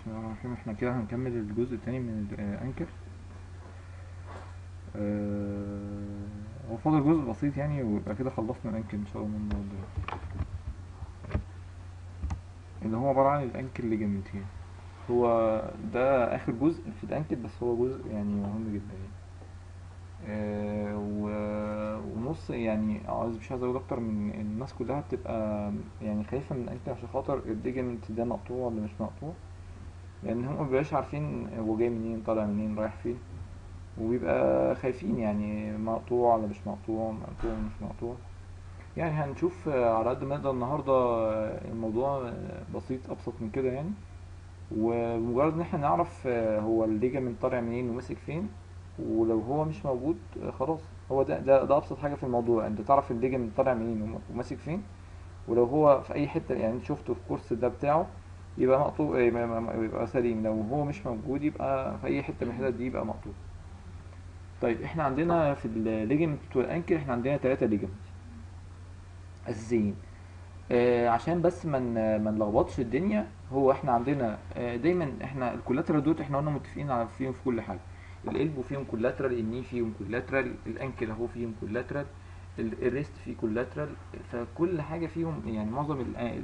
بسم الله الرحمن الرحيم احنا كده هنكمل الجزء التاني من الانكر آه، هو فاضل جزء بسيط يعني ويبقى كده خلصنا الانكر ان شاء الله من النهارده اللي هو عبارة عن الانكر ليجامنت يعني هو ده اخر جزء في الانكر بس هو جزء يعني مهم جدا يعني آه، و- ونص يعني عايز مش عايز اقول اكتر من الناس كلها بتبقى يعني خايفة من الانكر عشان خاطر الليجامنت ده مقطوع ولا مش مقطوع لان هم مبيبقاش عارفين هو جاي منين طالع منين رايح فين وبيبقى خايفين يعني مقطوع ولا مش مقطوع مقطوع ولا مش مقطوع يعني هنشوف آه، على قد ما نقدر النهارده آه، الموضوع آه، بسيط ابسط من كده يعني ومجرد ان احنا نعرف آه، هو الليجامنت طالع منين وماسك فين ولو هو مش موجود آه، خلاص هو ده ده ده ابسط حاجه في الموضوع انت تعرف الليجامنت طالع منين وم- وماسك فين ولو هو في اي حته يعني انت شفته في الكورس ده بتاعه يبقى مقطوع يبقى, يبقى سليم لو هو مش موجود يبقى في اي حته من الحتت دي يبقى مقطوع طيب احنا عندنا في الليجمنت والانكل احنا عندنا ثلاثة ليجمنت اساسيين آه عشان بس ما ن- ما نلخبطش الدنيا هو احنا عندنا آه دايما احنا الكولاترال دوت احنا قلنا متفقين على فيهم في كل حاجه القلب فيهم كولاترال الني فيهم كولاترال الانكل اهو فيهم كولاترال الريست فيه كولاترال فكل حاجه فيهم يعني معظم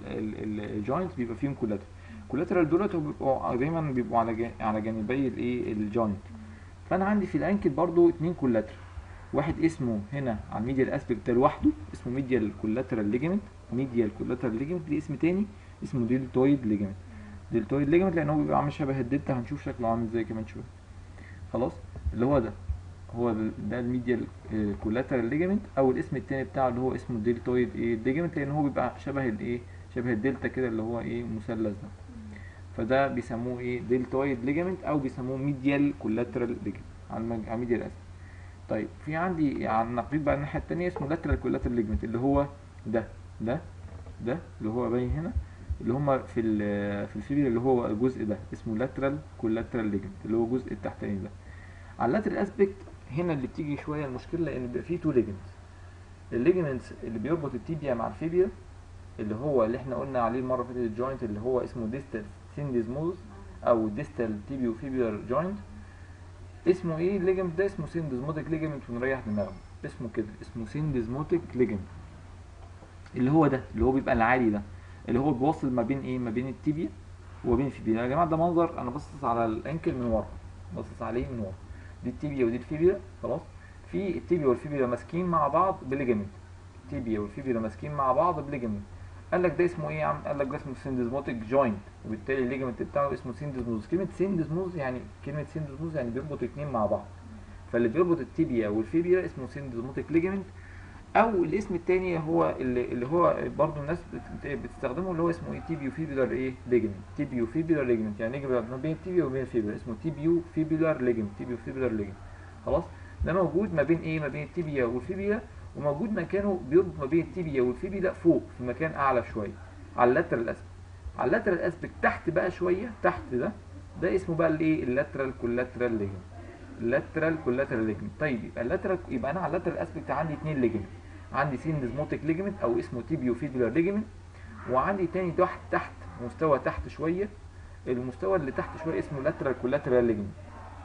الجوينت بيبقى فيهم كولاترال كولاترال دولت بيبقوا دايما بيبقوا على جا- على جانبي الايه الجوينت فانا عندي في الانكل برضو اتنين كولاترال واحد اسمه هنا على الميديال اسبكت ده لوحده اسمه ميديال كولاترال ليجمنت ميديال كولاترال ليجمنت ليه اسم تاني اسمه ديلتويد ليجمنت ديلتويد ليجمنت لان هو بيبقى عامل شبه الدلتا هنشوف شكله عامل ازاي كمان شويه خلاص اللي هو ده هو ال- ده الميديال كولاترال ليجمنت او الاسم التاني بتاعه اللي هو اسمه ديلتويد ايه ليجمنت لان هو بيبقى شبه الايه شبه الدلتا كده اللي هو ايه مثلث ده فده بيسموه ايه ديلتويد ليجمنت او بيسموه ميديال كولاترال ليجمنت على المج- على الميديال اسف طيب في عندي على النقيض بقى الناحيه التانيه اسمه لاترال كولاترال ليجمنت اللي هو ده ده ده اللي هو باين هنا اللي هما في ال في الفيبر اللي هو الجزء ده اسمه لاترال كولاترال ليجمنت اللي هو الجزء التحتاني ده على اللاترال اسبكت هنا اللي بتيجي شويه المشكله لان بيبقى فيه تو ليجمنتس الليجمنتس اللي بيربط التيبيا مع الفيبيا اللي هو اللي احنا قلنا عليه المره اللي فاتت الجوينت اللي هو اسمه ديستال سينديزموز او ديستال تيبيو فيبيولار جوينت اسمه ايه الليجمنت ده اسمه سينديزموتيك ليجمنت ونريح دماغنا اسمه كده اسمه سينديزموتيك ليجمنت اللي هو ده اللي هو بيبقى العالي ده اللي هو بيوصل ما بين ايه ما بين التيبيا وبين الفيبيا يا جماعه ده منظر انا باصص على الانكل من ورا باصص عليه من ورا دي التيبيا ودي الفيبيا خلاص في التيبيا والفيبيا ماسكين مع بعض بليجمنت التيبيا والفيبيا ماسكين مع بعض بليجمنت قال لك ده اسمه ايه يا عم قال لك ده اسمه سيندزموتيك جوينت وبالتالي الليجمنت بتاعه اسمه سيندزموز كلمه سيندزموز يعني كلمه سيندزموز يعني بيربط اتنين مع بعض فاللي بيربط التيبيا والفيبيا اسمه سيندزموتيك ليجمنت او الاسم التاني هو اللي, اللي هو برضو الناس بت- بتستخدمه اللي هو اسمه ايه تيبيو فيبولار ايه ليجمنت تيبيو فيبولار ليجمنت يعني ليجمنت ما بين التيبيا وبين الفيبولا اسمه تيبيو فيبولار ليجمنت تيبيو فيبولار ليجمنت خلاص ده موجود ما بين ايه ما بين التيبيا والفيبيا وموجود مكانه بيربط ما بين التيبيا والفيبيا فوق في مكان اعلى شويه على اللاترال اسبكت على اللاترال اسبكت تحت بقى شويه تحت ده ده اسمه بقى الايه اللاترال كولاترال ليجمنت اللاترال كولاترال ليجمنت طيب يبقى اللاترال يبقى انا على اللاترال اسبكت عندي اثنين ليجمنت عندي سيندزموتيك ليجمنت او اسمه تيبيو فيبولار ليجمنت وعندي تاني تحت تحت مستوى تحت شويه المستوى اللي تحت شويه اسمه لاترال كولاترال ليجمنت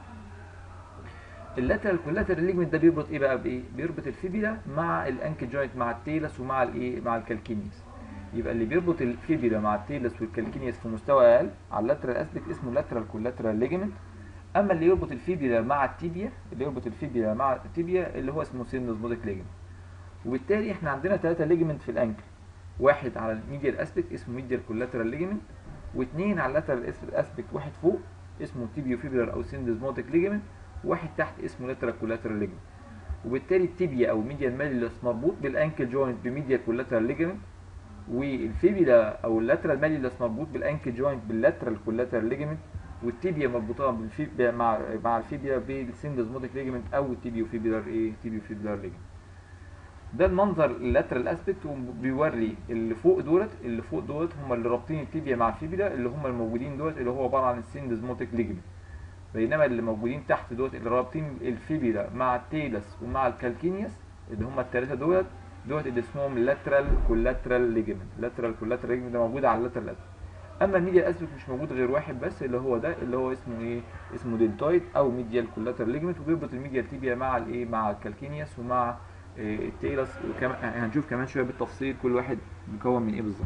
اللاترال كولاترال ليجمنت ده بيربط ايه بقى بايه بيربط الفيبيلا مع الانكل جوينت مع التيلس ومع الايه مع الكالكينيوس يبقى اللي بيربط الفيبيلا مع التيلس والكالكينيوس في مستوى اقل على اللاترال اسبكت اسمه لاترال كولاترال ليجمنت اما اللي يربط الفيبيلا مع التيبيا اللي يربط الفيبيلا مع التيبيا اللي هو اسمه سيندوزموتيك ليجمنت وبالتالي احنا عندنا ثلاثة ليجمنت في الانكل واحد على الميديال اسبكت اسمه ميديال كولاترال ليجمنت واثنين على اللاترال اسبكت واحد فوق اسمه تيبيو فيبولار او سيندوزموتيك ليجمنت وواحد تحت اسمه لاترال كولاترال ليجمنت وبالتالي التيبيا او ميديال ماليولس مربوط بالانكل جوينت بميديال كولاترال ليجمنت والفيبيلا او اللاترال ماليولس مربوط بالانكل جوينت باللاترال كولاترال ليجمنت والتيبيا مربوطه بالفيبيا مع مع الفيبيا بالسيندوزموتيك ليجمنت او التيبيو فيبولار ايه تيبيو فيبولار ليجمنت ده المنظر اللاترال اسبكت وبيوري اللي فوق دولت اللي فوق دولت هم اللي رابطين التيبيا مع الفيبيلا اللي هم الموجودين دولت اللي هو عباره عن السيندزموتيك ليجمنت بينما اللي موجودين تحت دولت اللي رابطين الفيبيلا مع التيلس ومع الكالكينيوس اللي هم الثلاثه دولت دولت اللي اسمهم لاترال كولاترال ليجمنت لاترال كولاترال ليجمنت ده موجود على اللاترال اسبكت اما الميديال اسبكت مش موجود غير واحد بس اللي هو ده اللي هو اسمه ايه اسمه دلتويد او ميديال كولاتر ليجمنت وبيربط الميديال تيبيا مع الايه مع الكالكينيوس ومع إيه التيلس وكمان هنشوف كمان شويه بالتفصيل كل واحد مكون من ايه بالظبط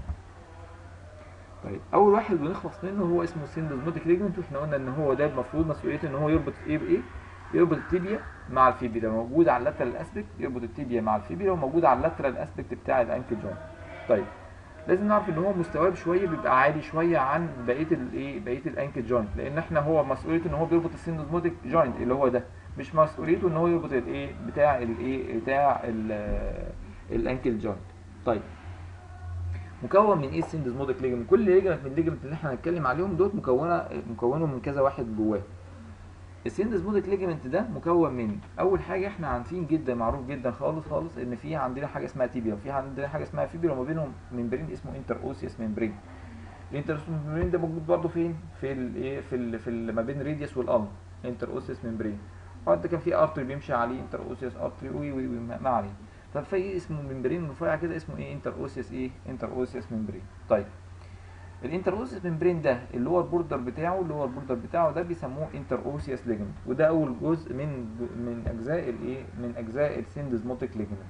طيب اول واحد بنخلص منه هو اسمه سيندوزموتيك ليجمنت واحنا قلنا ان هو ده المفروض مسؤوليته ان هو يربط ايه بايه يربط التيبيا مع الفيبيلا موجود على اللاترال اسبكت يربط التيبيا مع الفيبيلا وموجود على اللاترال اسبكت بتاع الانكل جوينت طيب لازم نعرف ان هو مستواه شويه بيبقى عالي شويه عن بقيه الايه بقيه الانكل جوينت لان احنا هو مسؤوليته ان هو بيربط السيندوزموتيك جوينت اللي هو ده مش مسؤوليته ان هو يربط الايه بتاع الايه بتاع الانكل جوينت طيب مكون من ايه السيندوزموتيك ليجمنت كل ليجمنت من الليجمنت اللي احنا هنتكلم عليهم دول مكونه مكونه من كذا واحد جواه السيندوزموتيك ليجمنت ده مكون من اول حاجه احنا عارفين جدا معروف جدا خالص خالص ان في عندنا حاجه اسمها تيبيا وفي عندنا حاجه اسمها فيبيلا وما بينهم ممبرين اسمه انتر اوسيوس ممبرين الانتر اوسيوس ممبرين ده موجود برضه فين في الايه في ال في ال ما بين ريديوس والقلب انتر اوسيوس ممبرين وبعد كان في ارتري بيمشي عليه انتر اوسيوس ارتري وي وي وي ما عليه طب في اسمه ممبرين رفيع كده اسمه ايه انتر اوسيوس ايه انتر اوسيوس ممبرين طيب الانتر اوسيوس ممبرين ده اللي هو البوردر بتاعه اللي هو البوردر بتاعه ده بيسموه انتر اوسيوس ليجمنت وده اول جزء من من اجزاء الايه من اجزاء السيندزموتيك ليجمنت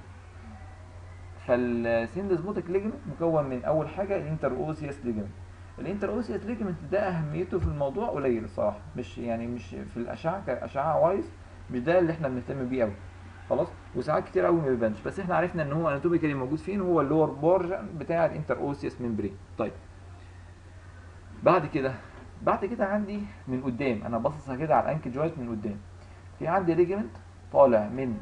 فالسيندزموتيك ليجمنت مكون من اول حاجه الانتر اوسيوس ليجمنت الانتر اوسيوس ليجمنت ده اهميته في الموضوع قليل الصراحه مش يعني مش في الاشعه كاشعه وايز مش ده اللي احنا بنهتم بيه قوي خلاص وساعات كتير قوي ما بيبانش بس احنا عرفنا ان هو اناتوميكالي موجود فين هو اللور بورجن بتاع الانتر اوسيوس ممبرين طيب بعد كده بعد كده عندي من قدام انا باصص كده على الانكل جوينت من قدام في عندي ليجمنت طالع من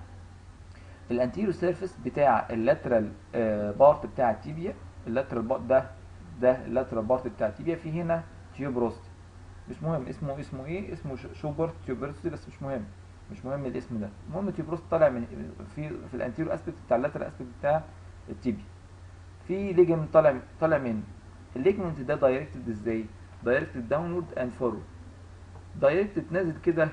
الانتيريو سيرفيس بتاع اللاترال بارت بتاع التيبيا اللاترال بارت ده ده اللاترال بارت بتاع التيبيا في هنا تيوبروست مش مهم اسمه اسمه ايه اسمه شوبرت تيوبروستي بس مش مهم مش مهم الاسم ده المهم تيوبروست طالع من في في الانتيريو اسبكت بتاع اللاترال اسبكت بتاع التيبيا في ليجمنت طالع طالع من الليجمنت ده دايركتد ازاي دايركتد داونورد اند فورورد دايركتد نازل كده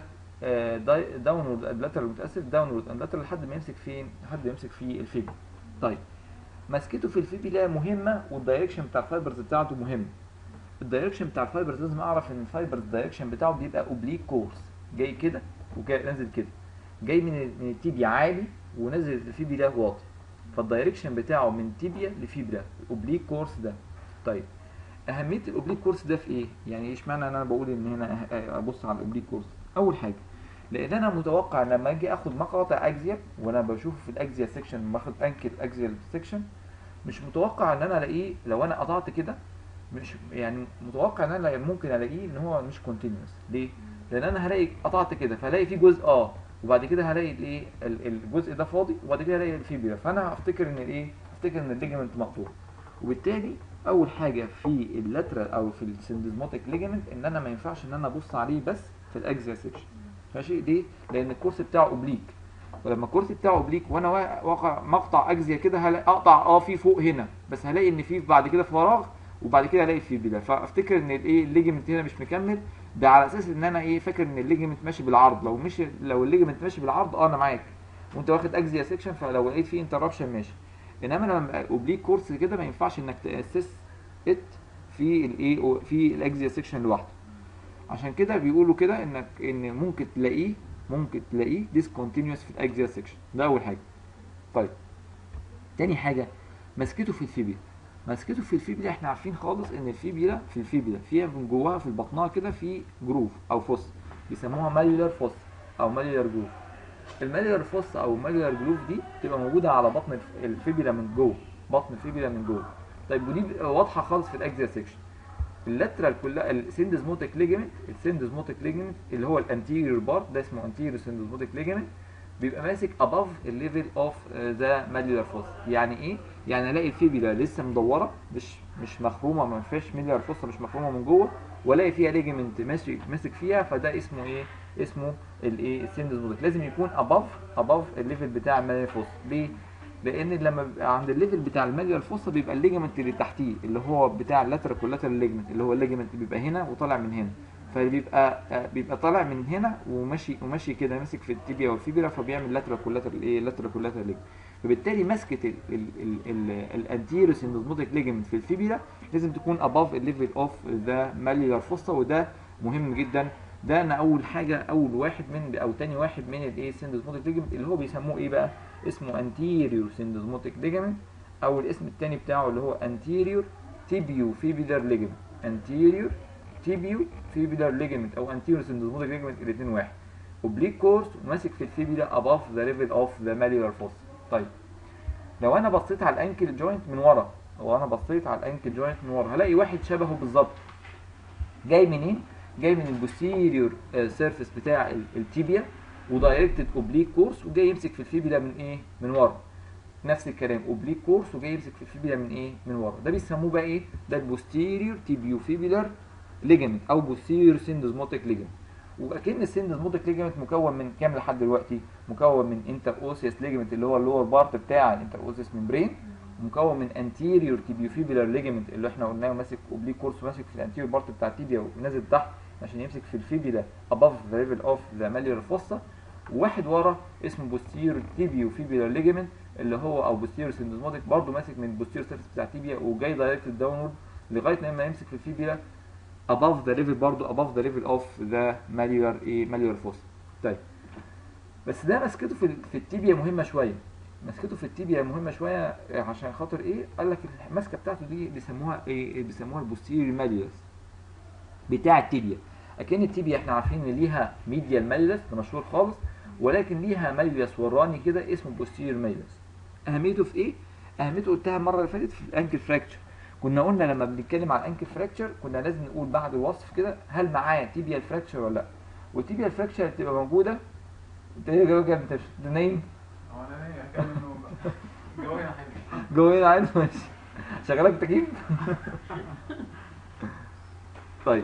داونورد اند لاترال متاسف داونورد اند لاترال لحد ما يمسك فين لحد ما يمسك في الفيبي طيب مسكته في الفيبيلا مهمه والدايركشن بتاع الفايبرز بتاعته مهم الدايركشن بتاع الفايبرز لازم اعرف ان الفايبرز الدايركشن بتاعه بيبقى اوبليك كورس جاي كده وجاي نازل كده جاي من من التيبيا عالي ونازل الفيبيلا واطي فالدايركشن بتاعه من تيبيا لفيبرا اوبليك كورس ده طيب اهميه الاوبليك كورس ده في ايه يعني ايش معنى ان انا بقول ان هنا ابص على الاوبليك كورس اول حاجه لان انا متوقع لما اجي اخد مقاطع اكزيا وانا بشوف في الاكزيا سيكشن باخد انكل اكزيا سيكشن مش متوقع ان انا الاقيه لو انا قطعت كده مش يعني متوقع ان انا ممكن الاقيه ان هو مش كونتينوس ليه لان انا هلاقي قطعت كده فهلاقي في جزء اه وبعد كده هلاقي الايه الجزء ده فاضي وبعد كده هلاقي الفيبيلا فانا هفتكر ان الايه هفتكر ان الليجمنت مقطوع وبالتالي اول حاجه في اللاترال او في السندزموتيك ليجمنت ان انا ما ينفعش ان انا ابص عليه بس في الاكزيا سيكشن ماشي ليه لان الكورس بتاعه اوبليك ولما الكورس بتاعه اوبليك وانا واقع مقطع اكزيا كده هلاقي اقطع اه في فوق هنا بس هلاقي ان في بعد كده فراغ وبعد كده الاقي في بلا فافتكر ان الايه الليجمنت هنا مش مكمل ده على اساس ان انا ايه فاكر ان الليجمنت ماشي بالعرض لو مشي لو الليجمنت ماشي بالعرض اه انا معاك وانت واخد اكزيا سيكشن فلو لقيت فيه انتربشن ماشي انما لما اوبليك كورس كده ما ينفعش انك تاسس ات في الايه في الاكزيا سيكشن لوحده عشان كده بيقولوا كده انك ان ممكن تلاقيه ممكن تلاقيه ديسكونتينوس في الاكزيا سيكشن ده اول حاجه طيب تاني حاجه مسكته في الفيبيلا مسكته في الفيبيلا احنا عارفين خالص ان الفيبيلا في الفيبيلا فيها من جواها في البطنها كده في جروف او فوس بيسموها ماليولار فوس او ماليولار جروف الماليولار فوس او ماليولار جروف دي بتبقى موجوده على بطن الفيبيلا من جوه بطن الفيبيلا من جوه طيب ودي واضحه خالص في الاكزيا سيكشن اللاترال كلها السندزموتيك ليجمنت السندزموتيك ليجمنت اللي هو الانتيريور بارت ده اسمه انتيريور سندزموتيك ليجمنت بيبقى ماسك اباف الليفل اوف ذا ماليولار فوس يعني ايه يعني الاقي الفيبيلا لسه مدوره مش مش مخرومه ما فيهاش ماليولار فوس مش مخرومه من جوه والاقي فيها ليجمنت ماشي ماسك فيها فده اسمه ايه اسمه الايه السندزموتيك لازم يكون اباف اباف الليفل بتاع الماليولار فوس ليه لان لما بيبقى عند الليفل بتاع الماليول فوسا بيبقى الليجمنت اللي تحتيه اللي هو بتاع اللاترال كولاترال ليجمنت اللي هو الليجمنت بيبقى هنا وطالع من هنا فبيبقى بيبقى طالع من هنا وماشي وماشي كده ماسك في التيبيا والفيبرا فبيعمل لاترال كولاترال ايه لاترال كولاترال ليجمنت فبالتالي مسكه الانتيريو سيندوزموتيك ليجمنت في الفيبيلا لازم تكون above الليفل اوف ذا ماليولار فوسا وده مهم جدا ده انا اول حاجه اول واحد من او تاني واحد من الايه سيندوزموتيك ليجمنت اللي هو بيسموه ايه بقى اسمه انتيريور سيندوزموتيك ليجمنت او الاسم التاني بتاعه اللي هو انتيريور تيبيو فيبيلار ليجمنت انتيريور تيبيو فيبيلار ليجمنت او انتيريور سيندوزموتيك ليجمنت الاثنين واحد اوبليك كورس وماسك في الفيبيلا above ذا ليفل اوف ذا ماليولار فوسا طيب لو انا بصيت على الانكل جوينت من ورا لو انا بصيت على الانكل جوينت من ورا هلاقي واحد شبهه بالظبط جاي منين جاي من البوستيريور سيرفيس بتاع ال- التيبيا ودايركتد اوبليك كورس وجاي يمسك في الفيبيلا من ايه من ورا نفس الكلام اوبليك كورس وجاي يمسك في الفيبيلا من ايه من ورا ده بيسموه بقى ايه ده البوستيريور تيبيو فيبيلار ليجامنت او بوستيريور سيندوزموتيك ليجامنت واكن السيندوزموتيك ليجامنت مكون من كام لحد دلوقتي مكون من انتر اوسيس ليجامنت اللي هو اللور بارت بتاع الانتر اوسيس ممبرين مكون من انتيريور تيبيوفيبولار ليجامنت اللي احنا قلناه ماسك اوبليك كورس ماسك في الانتيريور بارت بتاع التيبيا ونازل تحت عشان يمسك في الفيبيلا above the level of the malleolar fossa وواحد ورا اسمه posterior tibiofibular ligament اللي هو او posterior syndesmotic برضه ماسك من posterior surface بتاع التيبيا وجاي دايركت داونورد لغايه لما يمسك في الفيبيلا above the level برضه above the level of the malleolar ايه malleolar fossa طيب بس ده مسكته في ال- في التيبيا مهمه شويه مسكته في التيبيا مهمه شويه عشان خاطر ايه قال لك المسكه بتاعته دي بيسموها ايه بيسموها البوستيريور ماليوس بتاع التيبيا اكن التيبيا احنا عارفين ان ليها ميديال ماليوس ده مشهور خالص ولكن ليها ماليوس وراني كده اسمه بوستيريور ماليوس اهميته في ايه اهميته قلتها المره اللي فاتت في الانكل فراكتشر كنا قلنا لما بنتكلم عن الانكل فراكتشر كنا لازم نقول بعد الوصف كده هل معاه تيبيال فراكتشر ولا لا والتيبيال فراكتشر بتبقى موجوده انت ايه جوجل انت مش أنت نايم هو انا نايم هكمل نوم بقى جوي يا حبيبي جوه هنا عادي ماشي شغالك تكييف طيب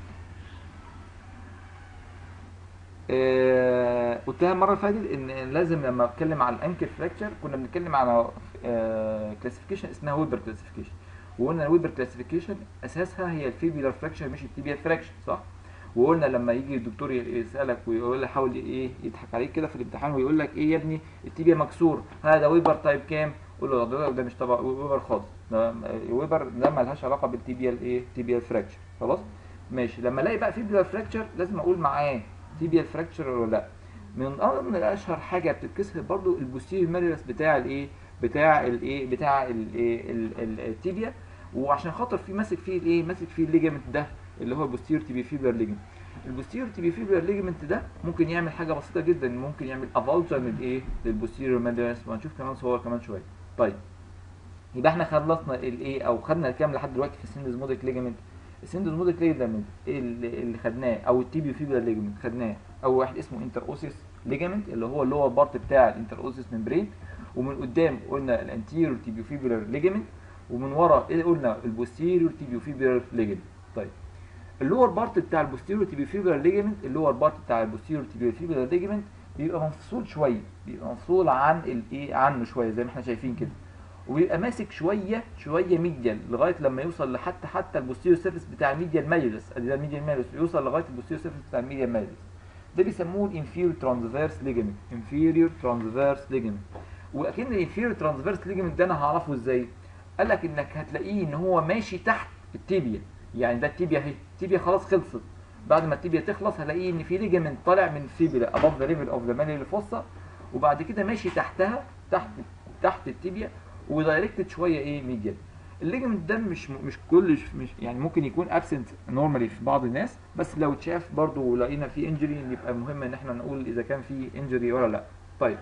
آه، قلتها المره اللي فاتت ان لازم لما اتكلم على الانكل فراكشر كنا بنتكلم على كلاسيفيكيشن اسمها ويبر كلاسيفيكيشن وقلنا الويبر كلاسيفيكيشن اساسها هي الفيبيلار فراكشر مش التيبيال فراكشر صح وقلنا لما يجي الدكتور يسالك ويقول لك حاول ايه يضحك عليك كده في الامتحان ويقول لك ايه يا ابني التيبيا مكسور هذا ويبر تايب كام قول له ده ده مش تبع ويبر خالص ده ويبر ده مالهاش علاقه بالتيبيال ايه تيبيال فراكشر خلاص ماشي لما الاقي بقى فيبيلار فراكشر لازم اقول معاه تيبيال فراكشر ولا لا من ضمن اشهر حاجه بتتكسر برضو البوستيريور ماليوس بتاع الايه بتاع الايه بتاع الايه ال- ال- التيبيا وعشان خاطر في ماسك فيه الايه ماسك فيه الليجمنت ده اللي هو البوستيريور تيبي فيبر ليجمنت البوستيريور تيبي فيبر ليجمنت ده ممكن يعمل حاجه بسيطه جدا ممكن يعمل افالجر للايه للبوستيريور ماليوس وهنشوف كمان صور كمان شويه طيب يبقى احنا خلصنا الايه او خدنا الكام لحد دلوقتي في السندوزموديك ليجمنت السندوزموديك ليجمنت اللي اللي خدناه او التيبيو فيبر ليجمنت خدناه اول واحد اسمه انتر اوسيس ليجمنت اللي هو اللور بارت بتاع الانتر اوسيس ممبرين ومن قدام قلنا الانتيريور تيبيو فيبر ليجمنت ومن ورا ايه قلنا البوستيريور تيبيو فيبر ليجمنت طيب اللور بارت بتاع البوستيريور تيبيو فيبر ليجمنت اللور بارت بتاع البوستيريور تيبيو فيبر ليجمنت بيبقى مفصول شويه بيبقى مفصول عن الايه عنه شويه زي ما احنا شايفين كده وبيبقى ماسك شويه شويه ميديال لغايه لما يوصل لحتى حتى البوستيريور سيرفيس بتاع الميديال ماليولس ادي ده الميديال ماليولس يوصل لغايه البوستيريور سيرفيس بتاع الميديال ماليولس ده بيسموه الانفيريور ترانسفيرس ليجمنت انفيريور ترانسفيرس ليجمنت واكن الانفيريور ترانسفيرس ليجمنت ده انا هعرفه ازاي قال لك انك هتلاقيه ان هو ماشي تحت التيبيا يعني ده التيبيا اهي التيبيا خلاص خلصت بعد ما التيبيا تخلص هلاقيه ان في ليجمنت طالع من فيبيلا above the level of the malleolar fossa وبعد كده ماشي تحتها تحت تحت التيبيا ودايركتد شويه ايه ميديال الليجمنت ده مش مش كل مش يعني ممكن يكون ابسنت نورمالي في بعض الناس بس لو اتشاف برضه ولقينا فيه انجري يبقى مهم ان احنا نقول اذا كان فيه انجري ولا لا طيب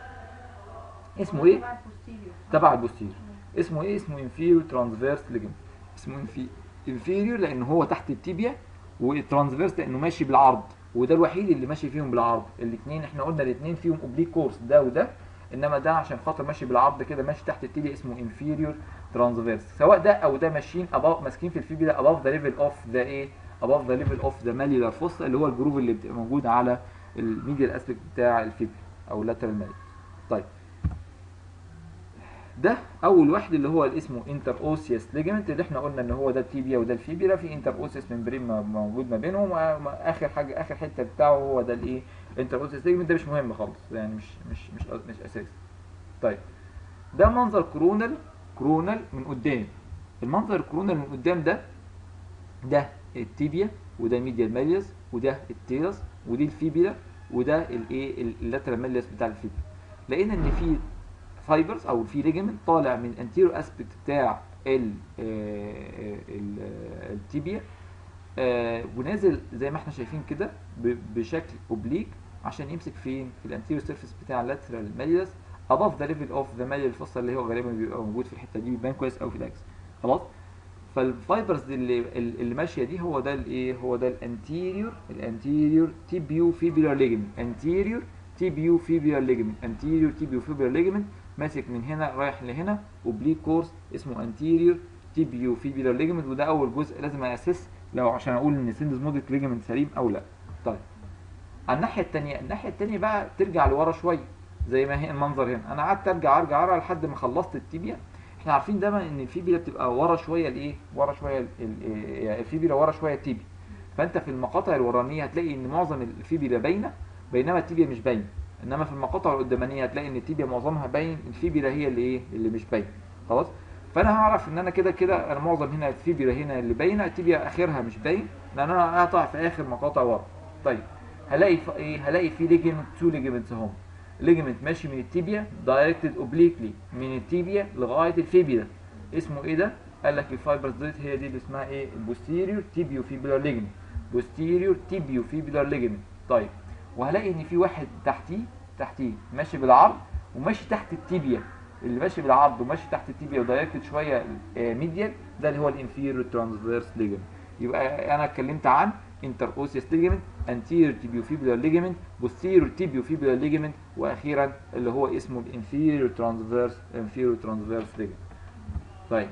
اسمه ايه تبع البوستيريور. تبع البوستيريور اسمه ايه اسمه انفيريور ترانسفيرس ليجمنت اسمه انفيريور لان هو تحت التيبيا والترانسفيرس لانه ماشي بالعرض وده الوحيد اللي ماشي فيهم بالعرض الاثنين احنا قلنا الاثنين فيهم اوبليك كورس ده وده انما ده عشان خاطر ماشي بالعرض كده ماشي تحت التيبيا اسمه انفيريور ترانسفيرس سواء ده او ده ماشيين above ماسكين في الفيبيلا above the level of the ايه above the level of the malleolar fossa اللي هو الجروف اللي بتبقى موجود على الميديال اسبكت بتاع الفيبيلا او اللاترال مالي طيب ده اول واحد اللي هو اللي اسمه انتر اوسيوس ليجمنت اللي احنا قلنا ان هو ده التيبيا وده الفيبيلا في انتر اوسيوس ممبرين موجود ما بينهم واخر حاجه اخر حته بتاعه هو ده الايه انتر اوسيوس ليجمنت ده مش مهم خالص يعني مش مش مش مش اساسي طيب ده منظر كرونال كرونال من قدام المنظر الكرونال من قدام ده ده التيبيا وده ميديال ماليوس وده التيرس ودي الفيبيلا وده الايه اللاترال ماليوس بتاع الفيبيلا لقينا ان في فايبرز او في ليجمنت طالع من انتيرو اسبكت بتاع ال التيبيا آه ونازل زي ما احنا شايفين كده ب- بشكل اوبليك عشان يمسك فين في الانتيريور سيرفيس بتاع اللاترال ماليوس above the level of the malleus fossa اللي هو غالبا بيبقى موجود في الحته دي بيبان كويس قوي في الاكس خلاص فالفايبرز دي اللي اللي ماشيه دي هو ده الايه هو ده الانتيريور الانتيريور تيبيو فيبولار ليجمنت انتيريور تيبيو فيبولار ليجمنت انتيريور تيبيو فيبولار ليجمنت ماسك من هنا رايح لهنا اوبليك كورس اسمه انتيريور تيبيو فيبولار ليجمنت وده اول جزء لازم اسس لو عشان اقول ان سيندزموديك ليجمنت سليم او لا طيب على الناحيه الثانيه الناحيه الثانيه بقى ترجع لورا شويه زي ما هي المنظر هنا انا قعدت ارجع ارجع ارجع لحد ما خلصت التيبيا احنا عارفين دايما ان الفيبيلا بتبقى ورا شويه الايه ورا شويه ال- ال- يعني الفيبيلا ورا شويه التيبيا فانت في المقاطع الورانيه هتلاقي ان معظم الفيبيلا باينه بينما التيبيا مش باينه انما في المقاطع القدامانيه هتلاقي ان التيبيا معظمها باين الفيبيلا هي اللي ايه اللي مش باينه خلاص فانا هعرف ان انا كده كده انا معظم هنا الفيبيلا هنا اللي باينه التيبيا اخرها مش باين لان انا قاطع في اخر مقاطع ورا طيب هلاقي في ايه هلاقي في ليجمنت تو ليجمنتس اهم ليجمنت ماشي من التيبيا دايركتد اوبليكلي من التيبيا لغايه الفيبيلا اسمه ايه ده قال لك الفايبرز ديت هي دي اللي اسمها ايه البوستيريور تيبيو فيبولار ليجمنت بوستيريور تيبيو فيبولار ليجمنت طيب وهلاقي ان في واحد تحتيه تحتيه ماشي بالعرض وماشي تحت التيبيا اللي ماشي بالعرض وماشي تحت التيبيا ودايركتد شويه ميديال ده اللي هو الانفيريور ترانسفيرس ليجمنت يبقى انا اتكلمت عن interossseous ligament anterior tibiofibular ligament posterior tibiofibular ligament واخيرا اللي هو اسمه الانفيريور ترانسفيرس inferior transverse ligament طيب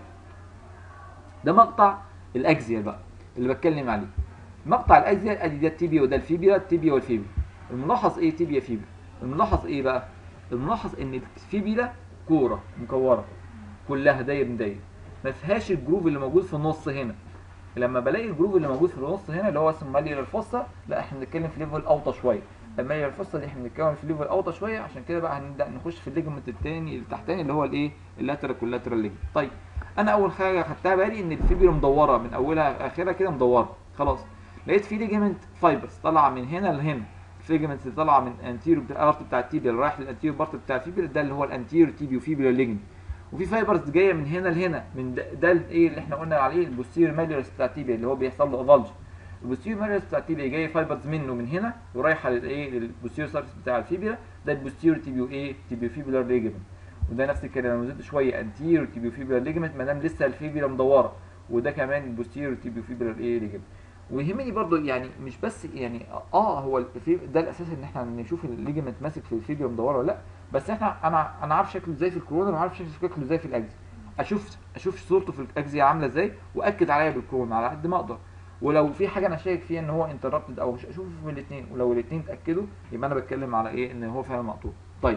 ده مقطع الاكزيال بقى اللي بتكلم عليه مقطع الاكزيال ادي ده التيبيا وده الفيبيا التيبيا والفيبيا الملاحظ ايه تيبيا فيبيا الملاحظ ايه بقى الملاحظ ان الفيبيلا كوره مكوره كلها داير داير ما فيهاش الجروف اللي موجود في النص هنا لما بلاقي الجروف اللي موجود في النص هنا اللي هو اسمه ماليولار فوسا لا احنا بنتكلم في ليفل اوطى شويه الماليولار فوسا دي احنا بنتكلم في ليفل اوطى شويه عشان كده بقى هنبدا نخش في الليجمنت الثاني التحتاني اللي هو الايه اللاترال كولاترال ليجمنت طيب انا اول حاجه خدتها بالي ان الفيبيلا مدوره من اولها لاخرها كده مدوره خلاص لقيت في ليجمنت فايبرز طالعه من هنا لهنا الليجمنتس اللي طالعه من انتيريور بارت بتاع التيبيا اللي رايح للانتيريور بارت بتاع الفيبيلا ده اللي هو الانتيريور تيبيو فيبيلا ليجمنت وفي فايبرز جايه من هنا لهنا من ده, ده الايه اللي احنا قلنا عليه البوستيريور ماليولس بتاع التيبيا اللي هو بيحصل له افالج البوستيريور ماليولس بتاع التيبيا جايه فايبرز منه من هنا ورايحه للايه للبوستيريور سيرفيس بتاع الفيبيلا ده البوستيريور تيبيو ايه تيبيو فيبيولار ليجمنت وده نفس الكلام لو زدت شويه انتيريور تيبيو فيبيولار ليجمنت ما دام لسه الفيبيلا مدوره وده كمان البوستيريور تيبيو فيبيولار ايه ليجمنت ويهمني برضو يعني مش بس يعني اه هو الفي ده الاساس ان احنا نشوف الليجمنت ماسك في الفيبيا مدوره ولا لا بس احنا انا انا عارف شكله ازاي في الكورونا وعارف شكله ازاي في الاجزي اشوف اشوف صورته في الاجزيه عامله ازاي واكد عليها بالكورونا على قد ما اقدر ولو في حاجه انا شايف فيها ان هو انتربتد او مش اشوفه في الاثنين ولو الاثنين اتاكدوا يبقى انا بتكلم على ايه ان هو فعلا مقطوع طيب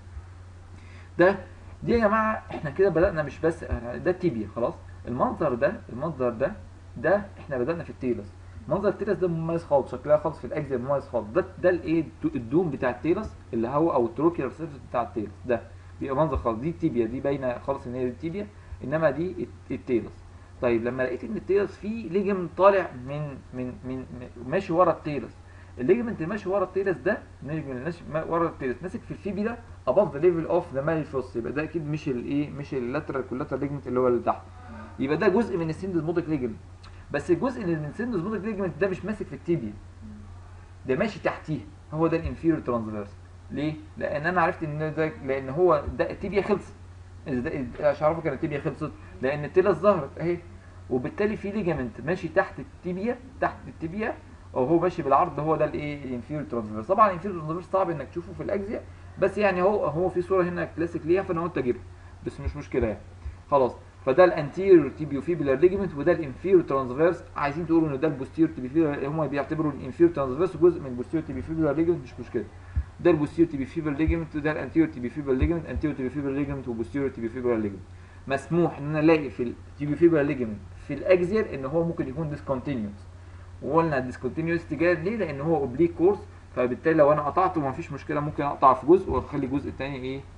ده دي يا جماعه احنا كده بدانا مش بس ده التيبيا خلاص المنظر ده المنظر ده ده احنا بدانا في التيلس منظر التيلس ده مميز خالص شكلها خالص في الاجزاء مميز خالص ده ده الايه الدوم بتاع التيلس اللي هو او التروكيال سيرفيس بتاع التيلس ده بيبقى منظر خالص دي التيبيا دي باينه خالص ان هي دي التيبيا انما دي التيلس طيب لما لقيت ان التيلس فيه ليجمنت طالع من من من ماشي ورا التيلس الليجمنت اللي ماشي ورا التيلس ده ماشي ورا التيلس ماسك في الفيبيلا above the level of the malleus يبقى ده اكيد مش الايه مش اللاترال كولاترال ليجمنت اللي هو اللي تحت يبقى ده جزء من السندسموتيك ليجمنت بس الجزء اللي من السندسموتيك ليجمنت ده مش ماسك في التيبيا ده ماشي تحتيه هو ده الانفيريور ترانسفيرس ليه؟ لان انا عرفت ان ده لان هو ده التيبيا خلصت مش عارفه كان التيبيا خلصت لان التيلس ظهرت اهي وبالتالي في ليجامنت ماشي تحت التيبيا تحت التيبيا او هو ماشي بالعرض هو ده الايه الانفيريور ترانسفيرس طبعا الانفيريور ترانسفيرس صعب انك تشوفه في الاجزاء بس يعني هو هو في صوره هنا كلاسيك ليها فانا قلت اجيبها بس مش مشكله يعني خلاص فده الانتيريور تيبيو فيبولار ليجمنت وده الانفيريور ترانسفيرس عايزين تقولوا ان ده البوستيريور تيبيو فيبولار هم بيعتبروا الانفيريور ترانسفيرس جزء من البوستيريور تيبيو فيبولار ليجمنت مش مشكله ده البوستيريور تيبي فيبر ليجمنت وده الانتيريور تيبي فيبر ليجمنت انتيريور تيبي فيبر ليجمنت وبوستيريور تيبي فيبر ليجمنت مسموح ان انا الاقي في التيبي فيبر ليجمنت في الاكزيال ان هو ممكن يكون ديسكونتينيوس وقلنا ديسكونتينيوس تجاه ليه لان هو اوبليك كورس فبالتالي لو انا قطعته ما فيش مشكله ممكن اقطع في جزء واخلي الجزء الثاني ايه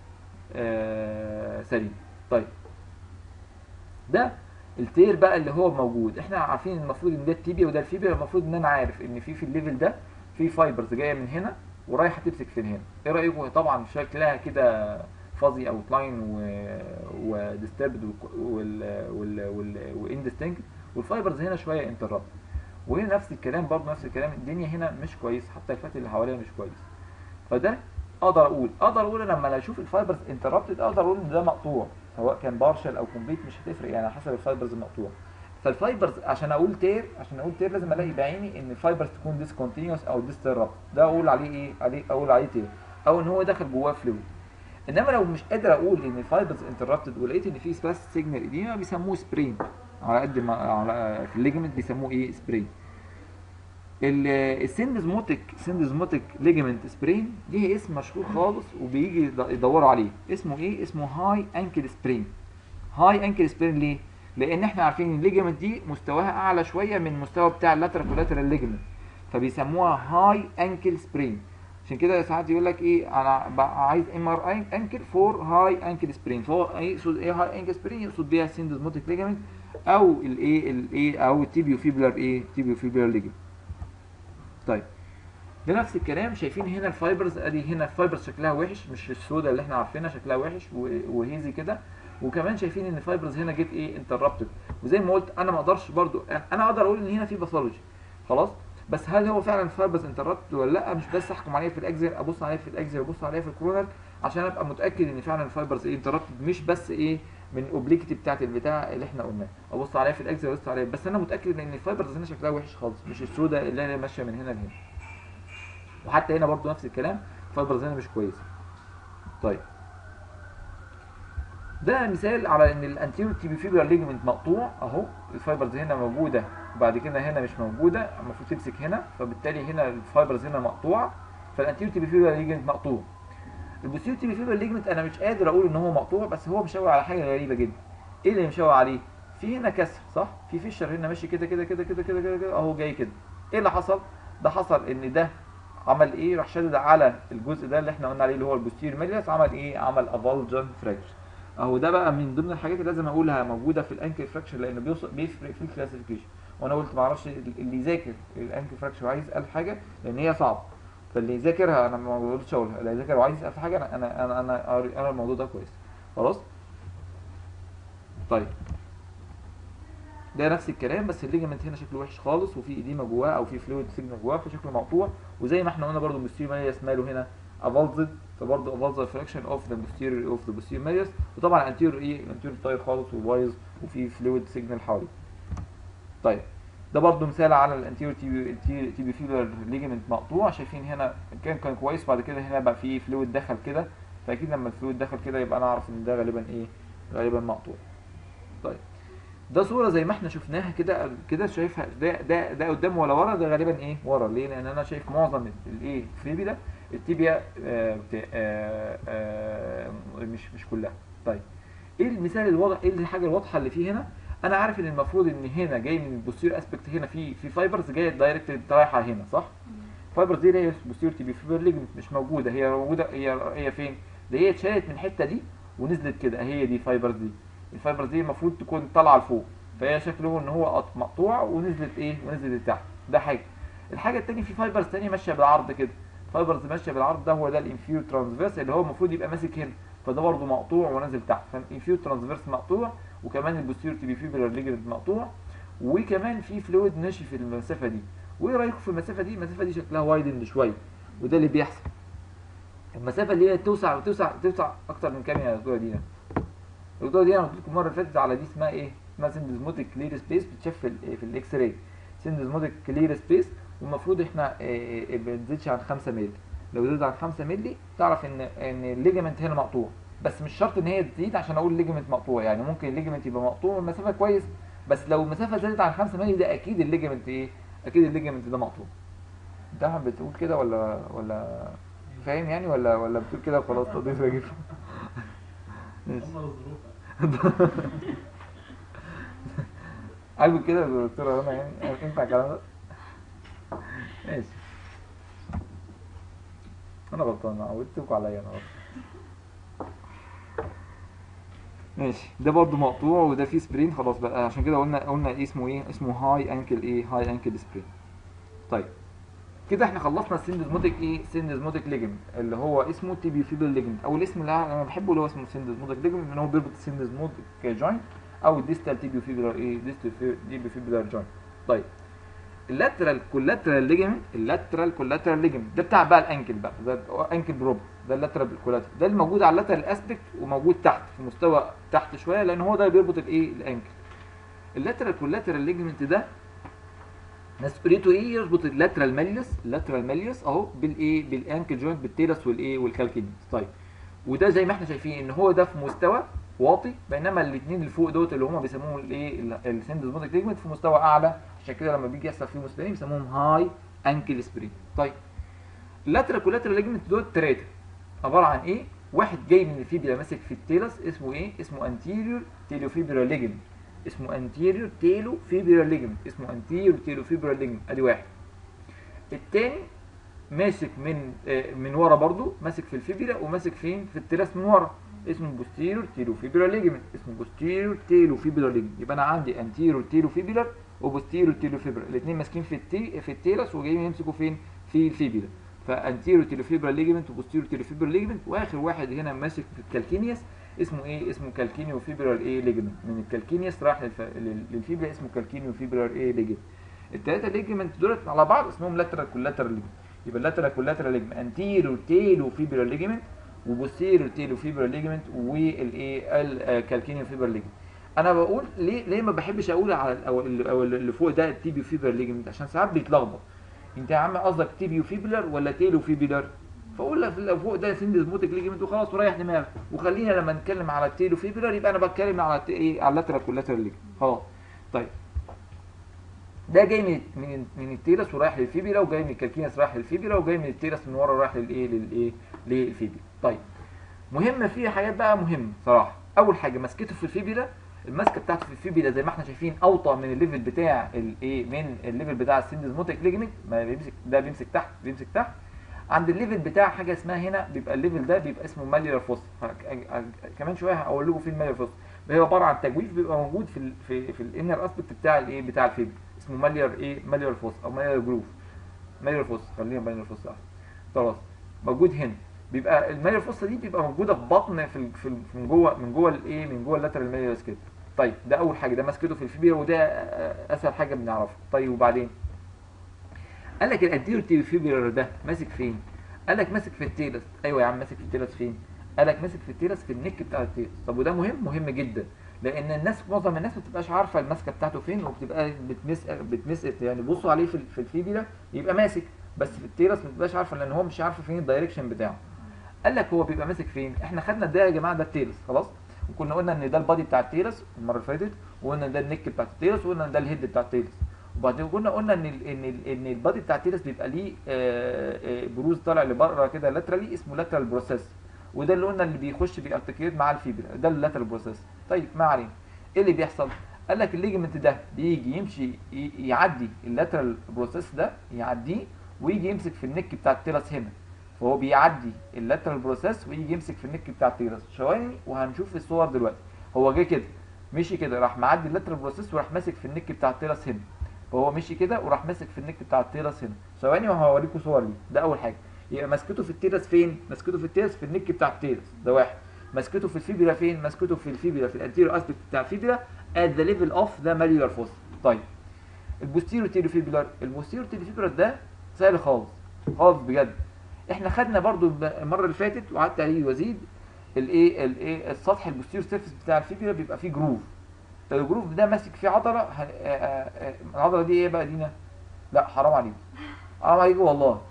آه سليم طيب ده التير بقى اللي هو موجود احنا عارفين المفروض ان ده التيبيا وده الفيبيا المفروض ان انا عارف ان في في الليفل ده في فايبرز جايه من هنا ورايحه تمسك في هنا ايه رايكم طبعا شكلها كده فازي اوت لاين وديستربد واندستنكت والفايبرز هنا شويه انتربت وهنا نفس الكلام برضه نفس الكلام الدنيا هنا مش كويس حتى الفات اللي حواليها مش كويس فده اقدر اقول اقدر اقول لما اشوف الفايبرز انتربتد اقدر اقول ان ده مقطوع سواء كان بارشل او كومبليت مش هتفرق يعني على حسب الفايبرز المقطوع فالفايبرز عشان اقول تير عشان اقول تير لازم الاقي بعيني ان الفايبرز تكون ديسكونتينوس او ديستربت ده اقول عليه ايه عليه اقول عليه تير او ان هو داخل جواه فلويد انما لو مش قادر اقول ان الفايبرز انتربتد ولقيت ان في سباس سيجنال اديما بيسموه سبرين على قد ما على في الليجمنت بيسموه ايه سبرين السندزموتيك سندزموتيك ليجمنت سبرين ليه اسم مشهور خالص وبيجي يدوروا عليه اسمه ايه اسمه هاي انكل سبرين هاي انكل سبرين ليه لان احنا عارفين الليجمنت دي مستواها اعلى شويه من المستوى بتاع اللاترال كولاترال ليجمنت فبيسموها هاي انكل سبرين عشان كده ساعات يقول لك ايه انا عايز ام ار اي انكل فور هاي انكل سبرين فهو يقصد ايه هاي انكل سبرين يقصد بيها سندزموتيك ليجمنت او الايه الايه او التيبيو فيبولار ايه تيبيو فيبولار ليجمنت طيب ده نفس الكلام شايفين هنا الفايبرز ادي هنا الفايبرز شكلها وحش مش السوداء اللي احنا عارفينها شكلها وحش وهيزي كده وكمان شايفين ان الفايبرز هنا جت ايه انتربتد وزي ما قلت انا ما اقدرش برضو انا اقدر اقول ان هنا في باثولوجي خلاص بس هل هو فعلا الفايبرز انتربتد ولا لا مش بس احكم عليه في الاكزر ابص عليه في الاكزر ابص عليه في الكرونر عشان ابقى متاكد ان فعلا الفايبرز ايه انتربتد مش بس ايه من الاوبليكتي بتاعت البتاع اللي احنا قلناه ابص عليها في الاكزر ابص عليها بس انا متاكد ان الفايبرز هنا شكلها وحش خالص مش السوداء اللي انا ماشيه من هنا لهنا وحتى هنا برضو نفس الكلام الفايبرز هنا مش كويسه طيب ده مثال على ان الانتيريور تيبي فيبرال ليجمنت مقطوع اهو الفايبرز هنا موجوده وبعد كده هنا مش موجوده المفروض تمسك هنا فبالتالي هنا الفايبرز هنا مقطوعه فالانتيريور تيبي فيبرال ليجمنت مقطوع البوستيريور تيبي فيبرال ليجمنت انا مش قادر اقول ان هو مقطوع بس هو مشاور على حاجه غريبه جدا ايه اللي مشاور عليه في هنا كسر صح في فيشر هنا ماشي كده كده كده كده كده كده اهو جاي كده ايه اللي حصل ده حصل ان ده عمل ايه راح شدد على الجزء ده اللي احنا قلنا عليه اللي هو البوستير ميلياس عمل ايه عمل افولجن فراكشر اهو ده بقى من ضمن الحاجات اللي لازم اقولها موجوده في الانكل فراكشر لانه بيوصل بيفرق في الكلاسيفيكيشن وانا قلت ما اعرفش اللي يذاكر الانكل فراكشر وعايز يسال حاجه لان هي صعبه فاللي يذاكرها انا ما قلتش اقولها اللي يذاكر وعايز يسال في حاجه انا انا انا انا, أنا, أنا الموضوع ده كويس خلاص طيب ده نفس الكلام بس الليجمنت هنا شكله وحش خالص وفي ايديما جواه او في فلويد سيجنال جواه فشكله مقطوع وزي ما احنا قلنا برده البوستير مالياس ماله هنا افولزد فبرضه افولزد فراكشن اوف ذا بوستير اوف ذا بوستير مالياس وطبعا الانتير ايه الانتير طاير خالص وبايظ وفي فلويد سيجنال حواليه طيب ده برضه مثال على الانتير تي بي تي بي فيلر ليجمنت مقطوع شايفين هنا كان كان كويس بعد كده هنا بقى في فلويد دخل كده فاكيد لما الفلويد دخل كده يبقى انا اعرف ان ده غالبا ايه غالبا مقطوع طيب ده صوره زي ما احنا شفناها كده كده شايفها ده ده ده قدام ولا ورا ده غالبا ايه ورا ليه لان انا شايف معظم الايه الفيبي ده التيبيا آه آه آه مش مش كلها طيب ايه المثال الواضح ايه الحاجه الواضحه اللي فيه هنا انا عارف ان المفروض ان هنا جاي من البوستير اسبكت هنا في في فايبرز جايه دايركت رايحه هنا صح فايبرز دي اللي هي بوستير تي بي فيبر ليجمنت مش موجوده هي موجوده هي هي فين ده هي اتشالت من الحته دي ونزلت كده هي دي فايبرز دي الفايبرز دي المفروض تكون طالعه لفوق فهي شكله ان هو مقطوع ونزلت ايه ونزلت لتحت ده حاجه الحاجه الثانيه في فايبرز ثانيه ماشيه بالعرض كده فايبرز ماشيه بالعرض ده هو ده الانفيور ترانسفيرس اللي هو المفروض يبقى ماسك هنا فده برضه مقطوع ونازل تحت فالانفيور ترانسفيرس مقطوع وكمان البوستيريور تي بي فيبرال ليجمنت مقطوع وكمان في فلويد ماشي في المسافه دي وايه رايكم في المسافه دي المسافه دي شكلها وايدند شويه وده اللي بيحصل المسافه اللي هي توسع وتوسع توسع اكتر من كام يا دكتوره دينا الدكتوره دي انا قلت لكم المره اللي فاتت على دي اسمها ايه اسمها سندزموتيك كلير سبيس بتشاف في, ال في الاكس راي سندزموتيك كلير سبيس والمفروض احنا ما بنزيدش عن 5 مللي لو زادت عن 5 مللي تعرف ان ان الليجمنت هنا مقطوع بس مش شرط ان هي تزيد عشان اقول الليجمنت مقطوع يعني ممكن الليجمنت يبقى مقطوع والمسافه كويس بس لو المسافه زادت عن 5 مللي ده اكيد الليجمنت ايه اكيد الليجمنت ده مقطوع انت احمد بتقول كده ولا ولا فاهم يعني ولا ولا بتقول كده وخلاص تضيف واجب عاجبك كده يا دكتوره رنا يعني ينفع الكلام ده؟ ماشي انا غلطان عودتكم عليا انا غلطان ماشي ده برضو مقطوع وده فيه سبرين خلاص بقى عشان كده قلنا قلنا اسمه ايه اسمه هاي انكل ايه هاي انكل سبرين طيب كده احنا خلصنا السندزموتيك ايه سندزموتيك ليجمنت اللي هو اسمه تيبي فيبر ليجمنت او الاسم اللي انا بحبه اللي هو اسمه سندزموتيك ليجمنت ان هو بيربط السندزموتيك جوينت او الديستال تيبي فيبر ايه ديستال تيبي فيبر جوينت طيب اللاترال كولاترال ليجمنت اللاترال كولاترال ليجمنت ده بتاع بقى الانكل بقى ده انكل بروب ده اللاترال كولاترال ده الموجود على اللاترال اسبكت وموجود تحت في مستوى تحت شويه لان هو ده اللي بيربط الايه الانكل اللاترال كولاترال ليجمنت ده مسؤوليته ايه يربط اللاترال ماليوس اللاترال ماليوس اهو بالايه بالانكل جوينت بالتيرس والايه والكالكينيس طيب وده زي ما احنا شايفين ان هو ده في مستوى واطي بينما الاثنين اللي فوق دوت اللي هم بيسموهم الايه السندزموتيك ليجمنت في مستوى اعلى عشان كده لما بيجي يحصل فيه مستويين بيسموهم هاي انكل سبرين طيب اللاترال كولاترال ليجمنت دول ثلاثه عباره عن ايه واحد جاي من الفيبيلا ماسك في التيلس اسمه ايه اسمه انتيريور تيلوفيبرال ليجمنت اسمه انتيريور تيلو فيبرال ليجمنت اسمه انتيريور تيلو فيبرال ليجمنت ادي واحد التاني ماسك من آه من ورا برضو ماسك في الفيبرا وماسك فين في التراس من ورا اسمه بوستيريور تيلو فيبرال ليجمنت اسمه بوستيريور تيلو فيبرال ليجمنت يبقى انا عندي انتيريور تيلو فيبرال وبوستيريور تيلو فيبرال الاثنين ماسكين في التي في التيرس وجايين يمسكوا فين في الفيبرا فانتيريور تيلو فيبرال ليجمنت وبوستيريور تيلو فيبرال ليجمنت واخر واحد هنا ماسك في الكالكينيوس اسمه ايه اسمه كالكينيو فيبرال ايه ليجمنت من الكالكينيوس راح للف... للفيبرا اسمه كالكينيو فيبرال ايه ليجمنت الثلاثه ليجمنت دولت على بعض اسمهم لاترال كولاترال ليجمنت يبقى اللاترال كولاترال ليجمنت انتيرو تيلو فيبرال ليجمنت وبوستيرو تيلو فيبرال ليجمنت والايه الكالكينيو فيبرال ليجمنت انا بقول ليه ليه ما بحبش اقول على او او اللي فوق ده التيبيو فيبرال ليجمنت عشان ساعات بيتلخبط انت يا عم قصدك تيبيو فيبرال ولا تيلو فيبرال فاقول لك لو فوق ده سندزموتيك ليجمنت وخلاص وريح دماغك وخلينا لما نتكلم على التيلو فيبرال يبقى انا بتكلم على ايه على اللاترال كولاترال ليجمنت خلاص طيب ده جاي من من من التيرس ورايح للفيبيلا وجاي من الكالكينس رايح للفيبيلا وجاي من التيرس من ورا رايح للايه للايه للفيبيلا طيب مهم فيه حاجات بقى مهمه صراحه اول حاجه مسكته في الفيبيلا الماسكه بتاعته في الفيبيلا زي ما احنا شايفين اوطى من الليفل بتاع الايه من الليفل بتاع السندزموتيك ليجمنت ما بيمسك ده بيمسك تحت بيمسك تحت عند الليفل بتاع حاجه اسمها هنا بيبقى الليفل ده بيبقى اسمه ماليولار فوس كمان شويه هقول لكم فين ماليولار فوس هو عباره عن تجويف بيبقى موجود في ال في, في الانر اسبكت بتاع الايه بتاع الفيبر اسمه ماليولار ايه ماليولار فوس او ماليولار جروف ماليولار فوس خلينا ماليولار فوس احسن خلاص موجود هنا بيبقى الماليولار فوس دي بيبقى موجوده في بطن في ال- في ال- من جوه من جوه الايه من جوه اللاترال ماليولار كده طيب ده اول حاجه ده ماسكته في الفيبر وده آه، اسهل حاجه بنعرفها طيب وبعدين قال لك الانتيريور تيبيفيبرر ده ماسك فين قال لك ماسك في التيلس ايوه يا عم ماسك في التيلس فين قال لك ماسك في التيلس في النك بتاع التيلس طب وده مهم مهم جدا لان الناس معظم الناس ما بتبقاش عارفه الماسكه بتاعته فين وبتبقى بتمس بتمس يعني بصوا عليه في ال- في الفيبيلا يبقى ماسك بس في التيلس ما بتبقاش عارفه لان هو مش عارف فين الدايركشن بتاعه قال لك هو بيبقى ماسك فين احنا خدنا ده يا جماعه ده التيلس خلاص وكنا قلنا ان ده البادي بتاع التيلس المره اللي فاتت وقلنا ان ده النك بتاع التيلس وقلنا ان ده الهيد بتاع التيلس وبعدين كنا قلنا ان ال ان ال ان البادي بتاع التيلس بيبقى ليه آه، آه، بروز طالع لبره كده لاترالي اسمه لاترال بروسيس وده اللي قلنا اللي بيخش بيارتكيوت مع الفيبر ده اللاترال بروسيس طيب ما علينا ايه اللي بيحصل قال لك الليجمنت ده بيجي يمشي ي- يعدي اللاترال بروسيس ده يعديه ويجي يمسك في النك بتاع التيلس هنا فهو بيعدي اللاترال بروسيس ويجي يمسك في النك بتاع التيلس ثواني وهنشوف الصور دلوقتي هو جه كده مشي كده راح معدي اللاترال بروسيس وراح ماسك في النك بتاع التيلس هنا فهو مشي كده وراح ماسك في النك بتاع التيرس هنا ثواني وهوريكم صور ليه ده اول حاجه يبقى ماسكته في التيرس فين ماسكته في التيرس في النك بتاع التيرس ده واحد ماسكته في الفيبرا فين ماسكته في الفيبرا في الانتيريور اسبكت بتاع الفيبرا at the level of the malleolar fossa طيب البوستيريور تيلوفيبولار البوستيريور تيلوفيبولار ده سهل خالص خالص بجد احنا خدنا برضو الب- المره اللي فاتت وقعدت عليه وزيد الايه الايه السطح البوستيريور سيرفيس بتاع الفيبرا بيبقى فيه جروف الجروف ده ماسك فيه عضله ه- آه، آه، آه، العضله دي ايه بقى دينا لا حرام عليك حرام عليك والله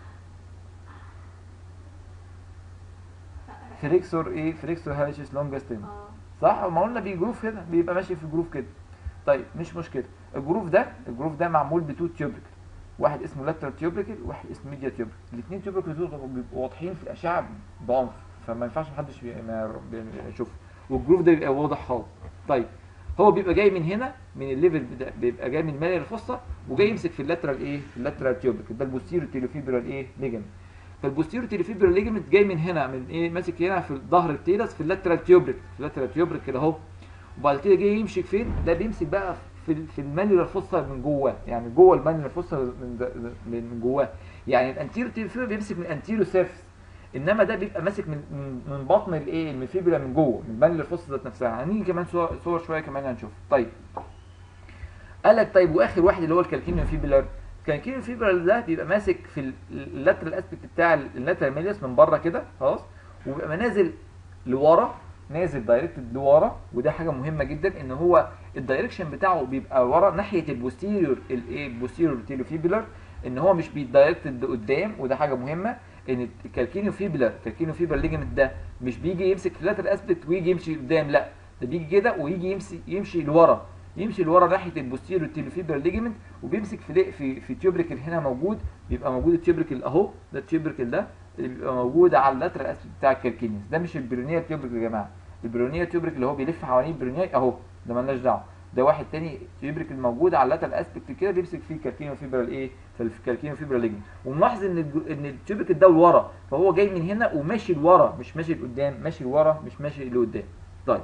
فريكسور ايه فريكسور هاليشيس لونجستين اه صح ما قلنا بيه جروف كده بيبقى ماشي في جروف كده طيب مش مشكله الجروف ده الجروف ده معمول بتو تيوبريكل واحد اسمه لاترال تيوبريكل وواحد اسمه ميديا تيوبريكل الاثنين تيوبريكل دول بيبقوا واضحين في الاشعه بعنف فما ينفعش محدش بي- ما بي- يشوفه والجروف ده بيبقى واضح خالص طيب هو بيبقى جاي من هنا من الليفل ده بيبقى جاي من الماليه الفصه وجاي يمسك في اللاترال ايه في اللاترال تيوبريكل ده البوستيريو تيلوفيبرال ايه ليجمنت فالبوستيريو تيلوفيبرال ليجمنت جاي من هنا من ايه ماسك هنا في ظهر التيلس في اللاترال تيوبريك في اللاترال تيوبريك كده اهو وبعد كده جه يمشي فين ده بيمسك بقى في ال- في المانيولار فوسا من جواه يعني جوه المانيولار فوسا من د- من جواه يعني الانتيرو تيلوفيبر بيمسك من الانتيرو سيرفس انما ده بيبقى ماسك من من, من بطن الايه المفيبولا من جوه من المانيولار فوسا ذات نفسها هنيجي كمان صور, صور شويه كمان هنشوف طيب قال لك طيب واخر واحد اللي هو الكالكينيو فيبولار الكالكينيو فيبولار ده بيبقى ماسك في اللاترال اسبكت بتاع اللاترال ميليوس من بره كده خلاص وبيبقى نازل لورا نازل دايركتد لورا وده حاجه مهمه جدا ان هو الدايركشن بتاعه بيبقى ورا ناحيه البوستيريور الايه البوستيريور تيلوفيبولار ان هو مش بيدايركتد لقدام وده حاجه مهمه ان الكالكينيو فيبولار الكالكينيو فيبولار ليجمنت ده مش بيجي يمسك في اللاترال اسبكت ويجي يمشي قدام لا ده بيجي كده ويجي يمشي يمشي لورا يمشي لورا ناحيه البوستيريور تيلوفيبولار ليجمنت وبيمسك في في في تيوبريكل هنا موجود بيبقى موجود التيوبريكل اهو ده التيوبريكل ده اللي بيبقى موجود على اللاترال اسبكت بتاع الكالكينيوس ده مش البرونيال تيوبريكل يا جماعه البرونيال تيوبريكل اللي هو بيلف حوالين البرونياي اهو ده مالناش دعوه ده واحد تاني تيوبريكل موجود على اللاترال اسبكت كده بيمسك فيه كالكينيو فيبرال ايه في الكالكينيو فيبرال ليجمنت وملاحظ ان الج- ان التيوبريكل ده لورا فهو جاي من هنا وماشي لورا مش ماشي لقدام ماشي لورا مش ماشي لقدام طيب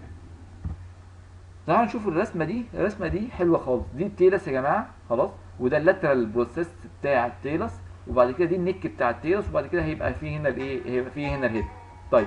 تعالوا نشوف الرسمه دي الرسمه دي حلوه خالص دي التيلس يا جماعه خلاص وده اللاترال بروسيس بتاع التيلس وبعد كده دي النك بتاع التيلس وبعد كده هيبقى فيه هنا الايه هيبقى فيه هنا الهيد طيب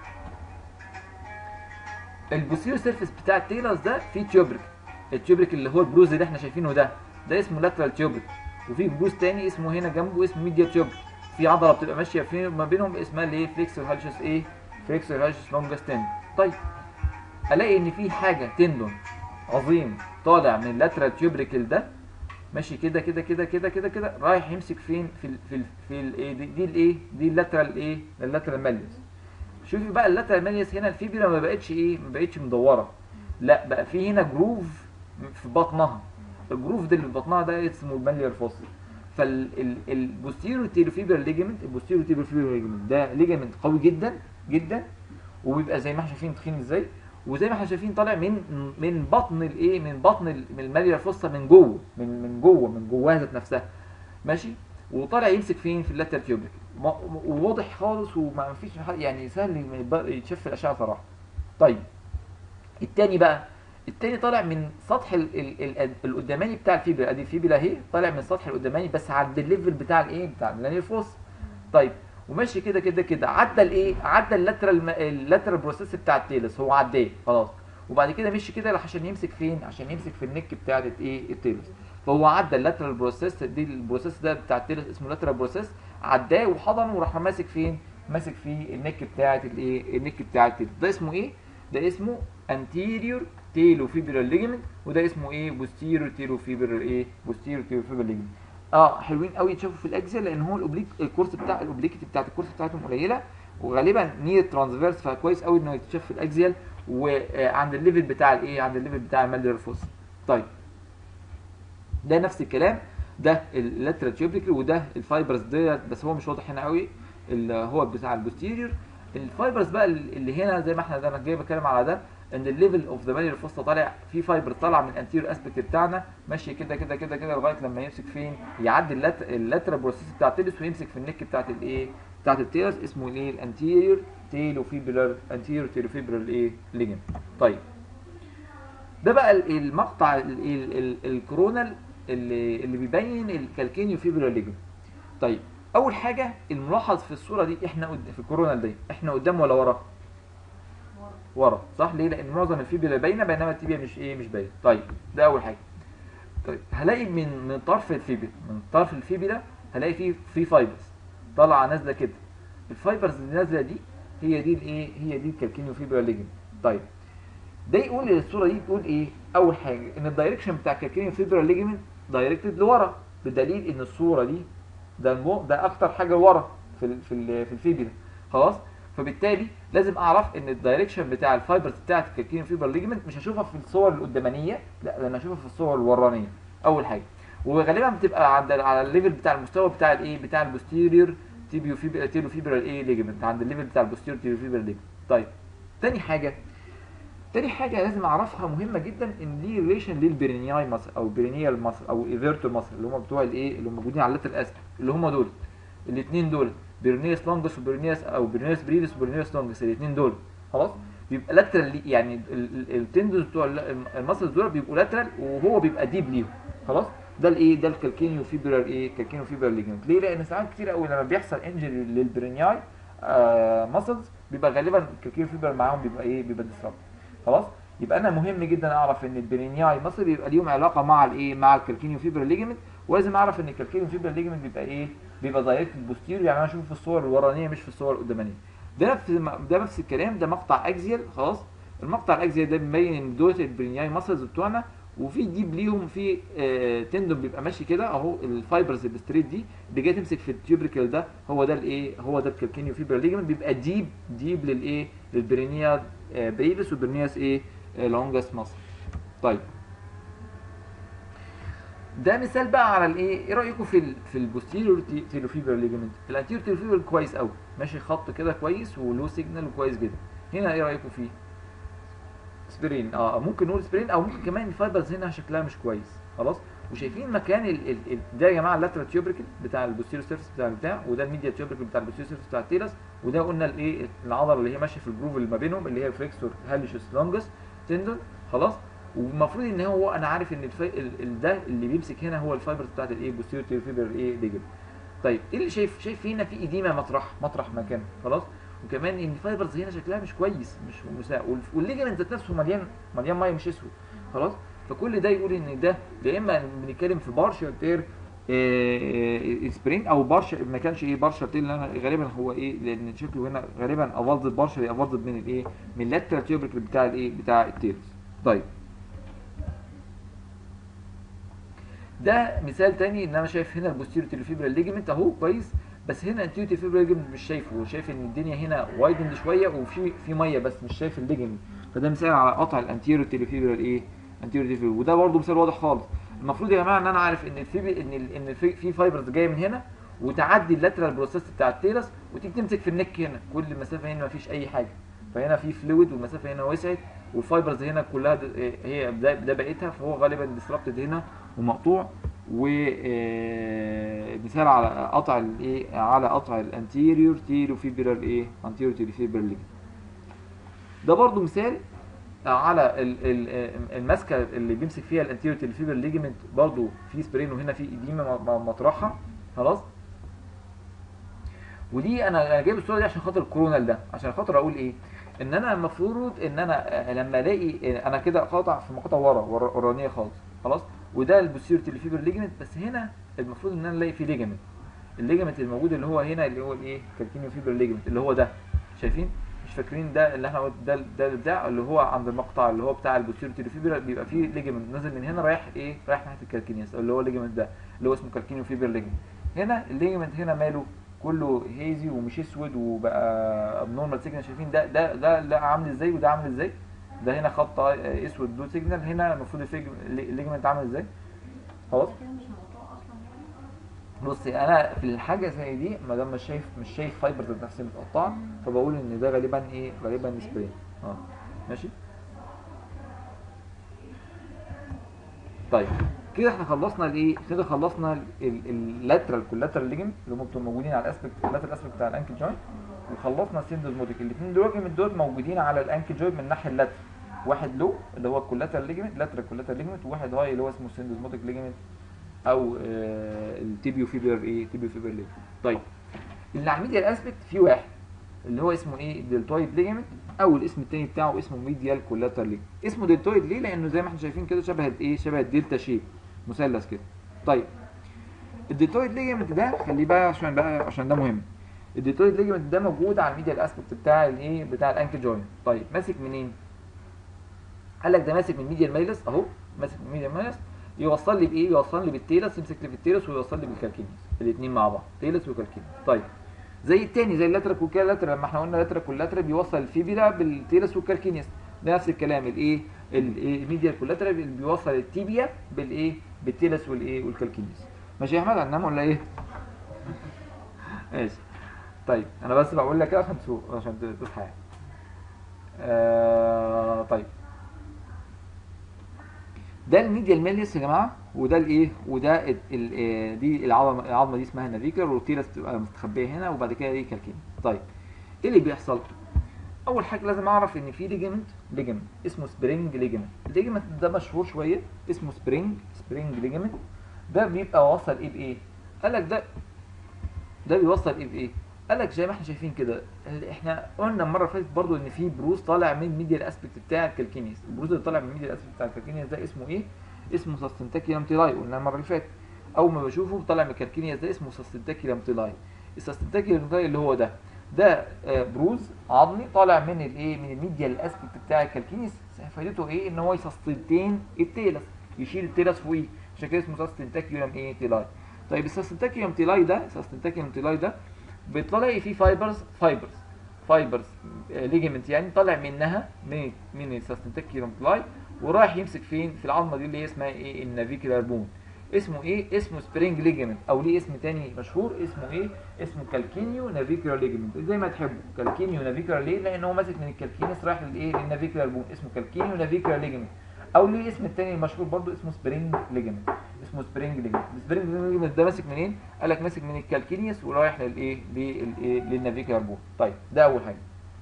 البوستيريور سيرفيس بتاع التيلس ده فيه تيوبريك التيوبريك اللي هو البروز اللي احنا شايفينه ده ده اسمه لاترال تيوبريك وفي بروز تاني اسمه هنا جنبه اسمه ميديا تيوبريك في عضله بتبقى ماشيه في ما بينهم اسمها اللي هي فليكسور هالشس ايه فليكسور هالشس لونجس تندون طيب الاقي ان في حاجه تندون عظيم طالع من اللاترال تيوبريكل ده ماشي كده كده كده كده كده كده رايح يمسك فين في ال في ال في الايه دي, دي الايه دي اللاترال ايه اللاترال ماليوس شوفي بقى اللاترال ماليوس هنا الفيبرا ما بقتش ايه ما بقتش مدوره لا بقى في هنا جروف في بطنها الجروف ده اللي في بطنها ده اسمه الماليار فوسل فالبوستيريو تيلوفيبر ليجمنت البوستيريو تيلوفيبر ليجمنت ده ليجمنت قوي جدا جدا وبيبقى زي ما احنا شايفين تخين ازاي وزي ما احنا شايفين طالع من من بطن الايه من بطن ال- من الماليار فوسا من جوه من من جوه من جواها ذات نفسها ماشي وطالع يمسك فين في اللاتر تيوبريك وواضح خالص وما فيش حد يعني سهل ما يبقى- يتشاف في الاشعه صراحه طيب التاني بقى التاني طالع من سطح ال ال ال القداماني بتاع الفيبلا ادي الفيبلا اهي طالع من السطح القداماني بس عند الليفل بتاع الايه بتاع اللانير فوس طيب وماشي كده كده كده عدى الايه عدى اللاترال اللاترال بروسيس بتاع التيلس هو عداه خلاص وبعد كده مشي كده عشان يمسك فين عشان يمسك في النك بتاعت ايه التيلس فهو عدى اللاترال بروسيس دي البروسيس ده بتاع التيلس اسمه لاترال بروسيس عداه وحضنه وراح ماسك فين ماسك في النك بتاعت الايه النك بتاع التيلس ده اسمه ايه ده اسمه anterior talofibular ligament وده اسمه ايه posterior talofibular ايه posterior talofibular ligament اه حلوين قوي يتشافوا في الاجزاء لان هو الاوبليك الكورس بتاع الاوبليكتي بتاعت الكورس بتاعتهم قليله وغالبا نير ترانسفيرس فكويس قوي انه يتشاف في الاكزيال وعند الليفل بتاع الايه عند الليفل بتاع المالير فوس طيب ده نفس الكلام ده اللاترال تيوبريكل وده الفايبرز ديت بس هو مش واضح هنا قوي اللي هو بتاع البوستيريور الفايبرز بقى اللي هنا زي ما احنا ده انا جاي بتكلم على ده ان الليفل اوف ذا مالير فوسطا طالع في فايبر طالع من الانتيريور اسبكت بتاعنا ماشي كده كده كده كده لغايه لما يمسك فين يعدي اللات اللاترال بروسيس بتاع التيلس ويمسك في النك بتاعت الايه بتاعت التيلس اسمه الايه الانتيريور تيلوفيبولار انتيريور تيلوفيبولار ايه ليجن طيب ده بقى ال- المقطع ال- ال- ال- الكورونال اللي اللي بيبين الكالكينيو فيبولار ليجن طيب اول حاجه الملاحظ في الصوره دي احنا قد... في الكورونال دي احنا قدام ولا ورا ورا صح ليه لان معظم الفيبيلا باينه بينما التيبيا مش ايه مش باينه طيب ده اول حاجه طيب هلاقي من من طرف الفيبيلا من طرف الفيبيلا هلاقي فيه في فايبرز طالعه نازله كده الفايبرز اللي نازله دي هي دي الايه هي دي الكالكينيو فيبيلا ليجن طيب ده يقول الصوره دي تقول ايه اول حاجه ان الدايركشن بتاع الكالكينيو فيبيلا ليجمنت دايركتد لورا بدليل ان الصوره دي ده المو... ده اكتر حاجه ورا في ال... في ال... في الفيبيلا خلاص فبالتالي لازم اعرف ان الدايركشن بتاع الفايبرز بتاعت الكالكينيو فيبر ليجمنت مش هشوفها في الصور القدامانيه لا ده انا هشوفها في الصور الورانيه اول حاجه وغالبا بتبقى عند على الليفل بتاع المستوى بتاع الايه بتاع البوستيريور تيبيو فيبر تيلو فيبر الايه ليجمنت عند الليفل بتاع البوستيريور تيلو فيبر ليجمنت طيب تاني حاجه تاني حاجة لازم أعرفها مهمة جدا إن دي ريليشن للبرينياي مصر أو برينيال مصر أو إيفيرتور مصر اللي هم بتوع الإيه اللي هم موجودين على اللتر الأسفل اللي هم دول الاتنين دول برينياس لونجس وبرينياس أو برينياس بريدس وبرينياس لونجس الاتنين دول خلاص بيبقى لاترال يعني التندنز بتوع المسلز دول بيبقوا لاترال وهو بيبقى ديب ليهم خلاص ده الايه ده الكالكينيو فيبرال ايه كالكينيو فيبرال ليجمنت ليه لان ساعات كتير قوي لما بيحصل انجري للبرينياي آه ماسلز بيبقى غالبا الكالكينيو فيبرال معاهم بيبقى ايه بيبقى ديسربت خلاص يبقى انا مهم جدا اعرف ان البرينياي ماسل بيبقى ليهم علاقه مع الايه مع الكالكينيو فيبرال ليجمنت ولازم اعرف ان الكالكينيو فيبرال ليجمنت بيبقى ايه بيبقى دايركت بوستيريور يعني انا اشوفه في الصور الورانيه مش في الصور القدامانيه ده نفس ده نفس الكلام ده مقطع اكزيال خلاص المقطع الاكزيال ده مبين ان دول البرينياي ماسلز بتوعنا وفي ديب ليهم في آه تندون بيبقى ماشي كده اهو الفايبرز الستريت دي اللي جايه تمسك في التيوبريكال ده هو ده الايه هو ده الكالكينيو فيبرال ليجمنت بيبقى ديب ديب للايه للبرينيا آه بريفس والبرينياس ايه آه لونجس ماسل طيب ده مثال بقى على الايه ايه رايكم في ال في البوستيريور تيلوفيبرال ليجمنت الانتيريور تيلوفيبرال كويس قوي ماشي خط كده كويس ولو سيجنال وكويس جدا هنا ايه رايكم فيه سبرين اه ممكن نقول سبرين او ممكن كمان الفايبرز هنا شكلها مش كويس خلاص وشايفين مكان ال ال ال ده يا جماعه اللاترال تيوبريكل بتاع البوستيريور سيرفيس بتاع البتاع وده الميديا تيوبريكل بتاع البوستيريور سيرفيس بتاع التيرس وده قلنا الايه العضله اللي هي ماشيه في الجروف اللي ما بينهم اللي هي فليكسور هاليشوس لونجس تندون خلاص والمفروض ان هو انا عارف ان الفي... ال... ال... ده اللي بيمسك هنا هو الفايبرز بتاعت الايه بوستيريور تيوبريكل ايه ليجل طيب ايه اللي شايف شايف هنا في اديمه مطرح مطرح مكان خلاص وكمان ان الفايبرز هنا شكلها مش كويس مش مساء والليجمنت ذات نفسه مليان مليان ميه مش اسود خلاص فكل ده يقول ان ده يا اما بنتكلم في بارشال تير سبرينج او بارشال ما كانش ايه بارشال تير لان غالبا هو ايه لان شكله هنا غالبا افالد بارشال افالد من الايه من اللاترال تيوبريكل بتاع الايه بتاع التيرس طيب ده مثال تاني ان انا شايف هنا البوستيريور تيلوفيبرال ليجمنت اهو كويس بس هنا انتيو تيلوفيبرال ليجمنت مش شايفه شايف ان الدنيا هنا وايدند شويه وفي في ميه بس مش شايف الليجمنت فده مثال على قطع الانتيريور تيلوفيبرال ايه انتيريور تيلوفيبرال وده برده مثال واضح خالص المفروض يا جماعه ان انا عارف ان الفي ان ال ان في, في فايبرز جايه من هنا وتعدي اللاترال بروسيس بتاع التيرس وتيجي تمسك في النك هنا كل المسافه هنا مفيش اي حاجه فهنا في فلويد والمسافه هنا وسعت والفايبرز هنا كلها هي ده, ده بقيتها فهو غالبا ديسربتد هنا ومقطوع ومثال على قطع الايه على قطع الانتيريور تيلوفيبرال ايه انتيريور تيلوفيبرال ده برضو مثال على الماسكه اللي بيمسك فيها الانتيريور تيلوفيبرال ليجمنت برضو في سبرين وهنا في اديمه مطرحها خلاص ودي انا انا جايب الصوره دي عشان خاطر الكورونال ده عشان خاطر اقول ايه ان انا المفروض ان انا لما الاقي انا كده قاطع في مقطع ورا ورانيه خالص خلاص وده البوستيريور تيليفيبر ليجمنت بس هنا المفروض ان انا الاقي فيه ليجمنت الليجمنت الموجود اللي هو هنا اللي هو الايه كالكينيو فيبر ليجمنت اللي هو ده شايفين مش فاكرين ده اللي احنا ده ده بتاع اللي هو عند المقطع اللي هو بتاع البوستيريور تيليفيبر بيبقى فيه ليجمنت نازل من هنا رايح ايه رايح ناحيه الكالكينيوس اللي هو الليجمنت ده اللي هو اسمه كالكينيو فيبر ليجمنت هنا الليجمنت هنا ماله كله هيزي ومش اسود وبقى ابنورمال سيجنال شايفين ده ده ده, ده عامل ازاي وده عامل ازاي ده هنا خط اسود بلو سيجنال هنا المفروض الليجمنت عامل ازاي خلاص بصي انا في الحاجه زي دي ما دام مش شايف مش شايف فايبرز نفسها متقطعه فبقول ان ده غالبا ايه غالبا سبرين اه ماشي طيب كده احنا خلصنا الايه كده خلصنا اللاترال كولاترال ليجمنت اللي هم بتوع موجودين على الاسبكت اللاترال اسبكت بتاع الانكل جوينت وخلصنا السيندوزموتيك الاثنين دول دول موجودين على الانكل جوينت من الناحيه اللاترال واحد لو اللي هو الكولاترال ليجمنت لاترال كولاترال ليجمنت وواحد هاي اللي هو اسمه السيندوزموتيك ليجمنت او آه التيبيو فيبر ايه تيبيو فيبر ليجمنت طيب اللي على الميديال اسبكت في واحد اللي هو اسمه ايه الدلتويد ليجمنت او الاسم الثاني بتاعه اسمه ميديال كولاترال ليجمنت اسمه دلتويد ليه لانه زي ما احنا شايفين كده شبه الايه شبه الدلتا شيب مثلث كده طيب الدلتويد ليجمنت ده خليه بقى عشان بقى عشان ده مهم الدلتويد ليجمنت ده موجود على الميديال اسبكت بتاع الايه بتاع الانكل جوينت طيب ماسك منين قال لك ده ماسك من ميديال مايلس اهو ماسك من ميديال مايلس يوصل لي بايه يوصل لي بالتيلس يمسك لي في التيلس ويوصل لي بالكالكينيس الاثنين مع بعض تيلس وكالكينيس طيب زي التاني زي اللاترال والكالاترال لما احنا قلنا اللاترال واللاترال بيوصل الفيبيلا بالتيلس والكالكينيس ده نفس الكلام الايه الميديال كولاترال اللي بيوصل التيبيا بالايه بالتيلس والايه والكالكينيس ماشي يا احمد هننام ولا ايه ماشي طيب انا بس بقول لك كده عشان تسوق عشان تصحى يعني آه طيب ده الميديال ميليس يا جماعه وده الايه وده ال ال دي العظمه العظمه دي اسمها النافيكر والتيلس بتبقى مستخبيه هنا وبعد كده ايه كالكين طيب ايه اللي بيحصل اول حاجه لازم اعرف ان في ليجمنت ليجمنت اسمه سبرينج ليجمنت الليجمنت ده مشهور شويه اسمه سبرينج سبرينج ليجمنت ده بيبقى واصل ايه بايه قال لك ده ده بيوصل ايه بايه قال لك زي ما احنا شايفين كده ال- احنا قلنا المره اللي فاتت برضو ان في بروز طالع من الميديال اسبكت بتاع الكالكينيس البروز اللي طالع من الميديال اسبكت بتاع الكالكينيس ده اسمه ايه اسمه ساستنتاكيلم تيلاي قلنا المره اللي فاتت اول ما بشوفه طالع من الكالكينيس ده اسمه ساستنتاكيلم تيلاي الساستنتاكيلم تيلاي اللي هو ده ده آه، بروز عظمي طالع من الايه من الميديال اسبكت بتاع الكالكينيس فائدته ايه ان هو يسستنتين التيلس يشيل التيلس فوقيه عشان كده اسمه ساستنتاكيلم ايه تيلاي طيب الساستنتاكيلم تيلاي ده الساستنتاكيلم تيلاي ده بتلاقي فيه فايبرز فايبرز فايبرز ليجمنت يعني طالع منها من من الساستنتاكيلم تيلاي ورايح يمسك فين في العظمه دي اللي هي اسمها ايه النافيكولار بون اسمه ايه اسمه سبرينج ليجمنت او ليه اسم تاني مشهور اسمه ايه اسمه كالكينيو نافيكولار ليجمنت زي ما تحبوا كالكينيو نافيكولار ليه لان هو ماسك من الكالكينس رايح للايه للنافيكولار بون اسمه كالكينيو نافيكولار ليجمنت او ليه اسم التاني المشهور برضو اسمه سبرينج ليجمنت اسمه سبرينج ليجمنت السبرينج ليجمنت ده ماسك منين قال لك ماسك من الكالكينيس ورايح للايه للايه للنافيكولار بون طيب ده اول حاجه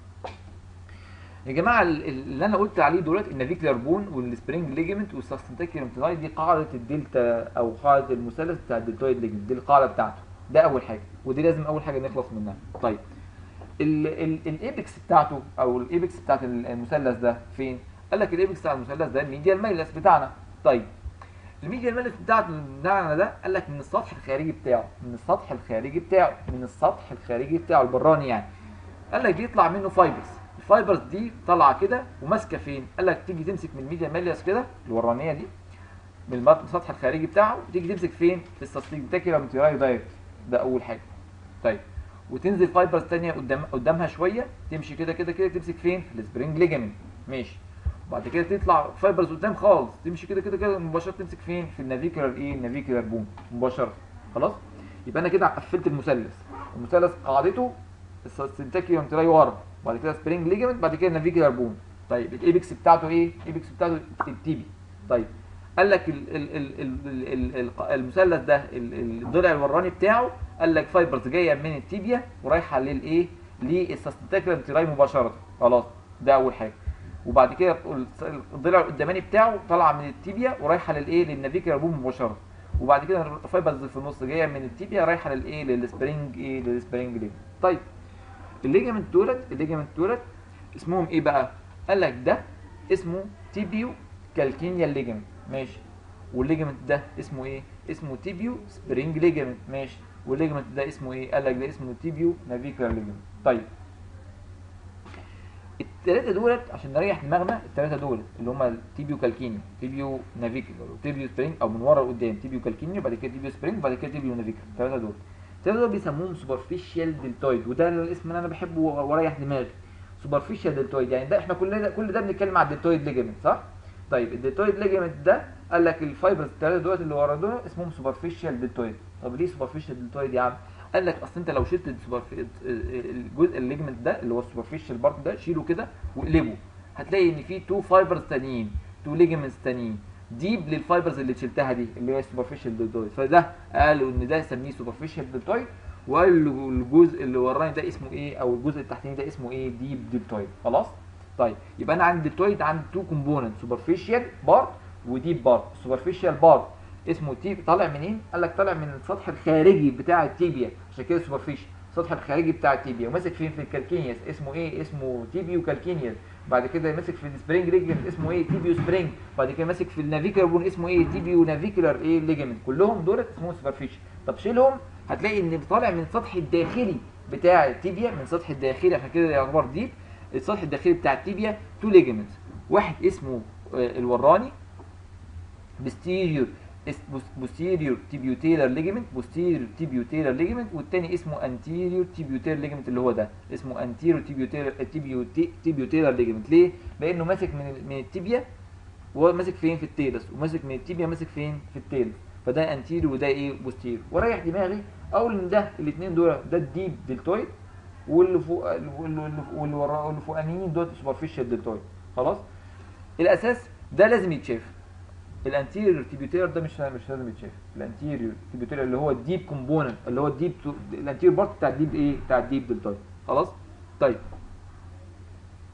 يا جماعه ال- ال- اللي انا قلت عليه دلوقتي النافيكولار بون والسبرينج ليجمنت والساستنتاكيولم تيلاي دي قاعده الدلتا او قاعده المثلث بتاع الدلتويد ليجمنت دي القاعده بتاعته ده اول حاجه ودي لازم اول حاجه نخلص منها طيب ال- ال- الايبكس بتاعته او الايبكس بتاعت المثلث ده فين قال لك الايبكس بتاع المثلث ده الميديال مايلس بتاعنا طيب الميديال مايلس بتاعنا بتاعنا ده قال لك من السطح الخارجي بتاعه من السطح الخارجي بتاعه من السطح الخارجي بتاعه البراني يعني قال لك بيطلع منه فايبرز الفايبرز دي طالعه كده وماسكه فين قال لك تيجي تمسك من الميديا ماليوس كده الورانيه دي من المط- السطح الخارجي بتاعه وتيجي تمسك فين في السستيكتاكيولار ميتيراي دايركت ده اول حاجه طيب وتنزل فايبرز تانية قدام قدامها شويه تمشي كده كده كده تمسك فين في السبرينج ليجامنت ماشي وبعد كده تطلع فايبرز قدام خالص تمشي كده كده كده مباشره تمسك فين في النافيكولار ايه النافيكولار بون مباشره خلاص يبقى انا كده قفلت المثلث المثلث قاعدته السنتاكيوم تراي ورا بعد كده سبرينج ليجمنت بعد كده نافيكولار بون طيب الايبكس بتاعته ايه الايبكس بتاعته التيبي طيب قال لك ال ال ال ال ال ال المثلث ده ال- الضلع الوراني بتاعه قال لك فايبرز جايه من التيبيا ورايحه للايه للسستاكيوم تراي مباشره خلاص ده اول حاجه وبعد كده الضلع القداماني بتاعه طالعه من التيبيا ورايحه للايه للنافيكولار بون مباشره وبعد كده الفايبرز اللي في النص جايه من التيبيا رايحه للايه للسبرينج ايه للسبرينج ليجمنت طيب الليجمنت دولت الليجمنت دولت اسمهم ايه بقى قال لك ده اسمه تيبيو كالكينيال ليجمنت ماشي والليجمنت ده اسمه ايه اسمه تيبيو سبرينج ليجمنت ماشي والليجمنت ده اسمه ايه قال لك ده اسمه تيبيو نافيكولار ليجمنت طيب الثلاثه دولت عشان نريح دماغنا الثلاثه دول اللي هم التيبيو كالكيني تيبيو نافيكولار وتيبيو سبرينج او من ورا لقدام تيبيو كالكيني وبعد كده تيبيو سبرينج وبعد كده تيبيو نافيكولار الثلاثه دول الثلاثه دول بيسموهم سوبرفيشال دلتويد وده الاسم اللي انا بحبه واريح دماغي سوبرفيشال دلتويد يعني ده احنا كلنا كل ده بنتكلم على الدلتويد ليجمنت صح طيب الدلتويد ليجمنت ده قال لك الفايبرز الثلاثه دول اللي ورا دول اسمهم سوبرفيشال دلتويد طب ليه سوبرفيشال دلتويد يا عم قال لك اصل انت لو شلت السوبرفي- الجزء الليجمنت ده اللي هو السوبرفيشال بارت ده شيله كده واقلبه هتلاقي ان في تو فايبرز تانيين تو ليجمنتس تانيين ديب للفايبرز اللي شلتها دي اللي هي السوبرفيشال دلتويد فده قالوا ان ده يسميه سوبرفيشال دلتويد وقالوا الجزء اللي وراني ده اسمه ايه او الجزء التحتاني ده اسمه ايه ديب دلتويد خلاص طيب يبقى انا عندي دلتويد عندي تو كومبوننت سوبرفيشال بارت وديب بارت سوبرفيشال بارت اسمه تيب طالع منين قال لك طالع من السطح الخارجي بتاع التيبيا عشان كده سوبرفيشال السطح الخارجي بتاع التيبيا وماسك فين في الكالكينياس اسمه ايه اسمه تيبيو كالكينياس بعد كده ماسك في السبرينج ليجمنت اسمه ايه تيبيو سبرينج بعد كده ماسك في النافيكولار بون اسمه ايه تيبيو نافيكولار ايه ليجمنت كلهم دول اسمهم سوبرفيشال طب شيلهم هتلاقي ان طالع من السطح الداخلي بتاع التيبيا من السطح الداخلي عشان كده يعتبر ديب السطح الداخلي بتاع التيبيا تو ليجمنت واحد اسمه آه، الوراني posterior posterior tibiutalar ligament posterior tibiutalar ligament والتاني اسمه anterior tibiutalar ligament اللي هو ده اسمه anterior tibiutalar tibiuta- tibiutalar ligament ليه؟ لأنه ماسك من ال- من التibia وهو ماسك فين في التيلس وماسك من التibia ماسك فين في التيلس فده anterior وده ايه posterior ورايح دماغي اقول ان ده الاثنين دول ده الديب دلتويد واللي فوق واللي واللي ورا واللي فوقانيين دول سوبرفيشال دلتويد خلاص الاساس ده لازم يتشاف الانتيريور تيبيوتير ده مش مش لازم يتشاف الانتيريور تيبيوتير اللي هو الديب كومبوننت اللي هو الديب الانتيريور بارت بتاع الديب ايه بتاع الديب دلتويد خلاص طيب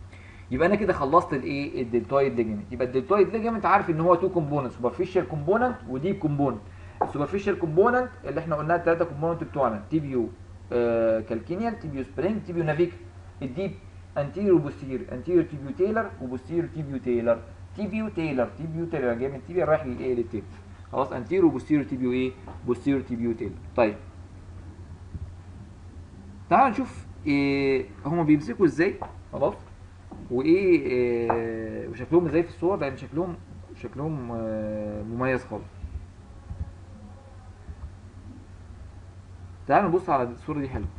يبقى انا كده خلصت الايه الدلتويد ليجمنت يبقى الدلتويد ليجمنت عارف ان هو تو كومبوننت سوبرفيشال كومبوننت وديب كومبوننت السوبرفيشال كومبوننت اللي احنا قلناها الثلاثه كومبوننت بتوعنا تيبيو آه كالكينيال تيبيو سبرينج تيبيو نافيك الديب انتيريور بوستير انتيريور تيبيو تيلر وبوستيريور تيبيو تيلر تيبيو تيلر تيبيو تيلر جاي من التيبيا رايح للايه للتيل خلاص انتيريور وبوستيريور تيبيو ايه بوستيريور تيبيو تيلر طيب تعال نشوف إيه هما بيمسكوا ازاي خلاص وايه إيه وشكلهم ازاي في الصور لان شكلهم شكلهم آه، مميز خالص تعال نبص على الصورة دي حلوة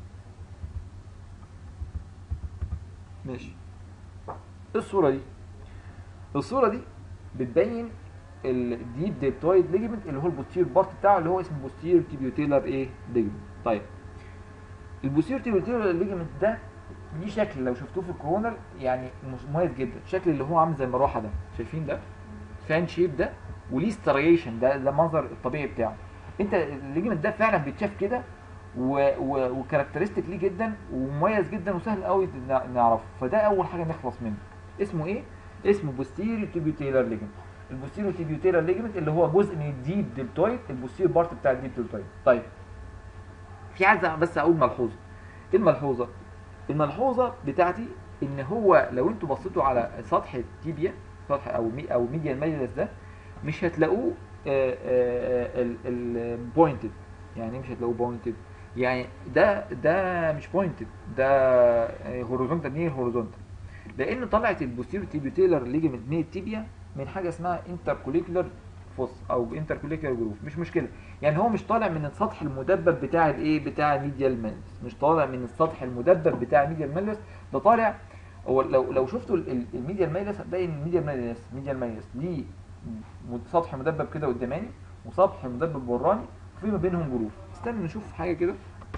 ماشي ايه الصورة دي الصورة دي بتبين الديب ديبتويد ليجمنت اللي هو البوستير بارت بتاعه اللي هو اسمه بوستير تيبيوتيلر ايه ليجمنت طيب البوستير تيبيوتيلر ليجمنت ده ليه شكل لو شفتوه في الكورونر يعني مش- مميز جدا الشكل اللي هو عامل زي المروحه ده شايفين ده فان شيب ده وليه ستريشن ده ده المنظر الطبيعي بتاعه انت الليجمنت ده فعلا بيتشاف كده و... و... وكاركترستيك ليه جدا ومميز جدا وسهل قوي نع- نعرفه فده اول حاجه نخلص منه اسمه ايه اسمه بوستيريو تيبيوتيلر ليجمنت البوستيريو تيبيوتيلر ليجمنت اللي هو جزء من الديب ديلتويد البوستيريو بارت بتاع الديب ديلتويد طيب في عايز بس اقول ملحوظه ايه الملحوظه الملحوظه بتاعتي ان هو لو انتوا بصيتوا على سطح التيبيا سطح او مي او ميديا المجلس ده مش هتلاقوه البوينتد يعني إيه مش هتلاقوه بوينتد يعني ده ده مش بوينتد ده هوريزونتال نير هوريزونتال لان طلعت البوستيريو تيبيوتيلر ليجمنت من التيبيا من حاجه اسمها انتركوليكولر فوس او انتركوليكولر جروف مش مشكله يعني هو مش طالع من السطح المدبب بتاع الايه بتاع الميديال مالس مش طالع من السطح المدبب بتاع الميديال مالس ده طالع هو لو لو شفتوا ال- ال- الميديال مالس هتلاقي ان الميديال مالس ميديال مالس ليه م- سطح مدبب كده قداماني وسطح مدبب وراني وفي ما بينهم جروف استنى نشوف حاجه كده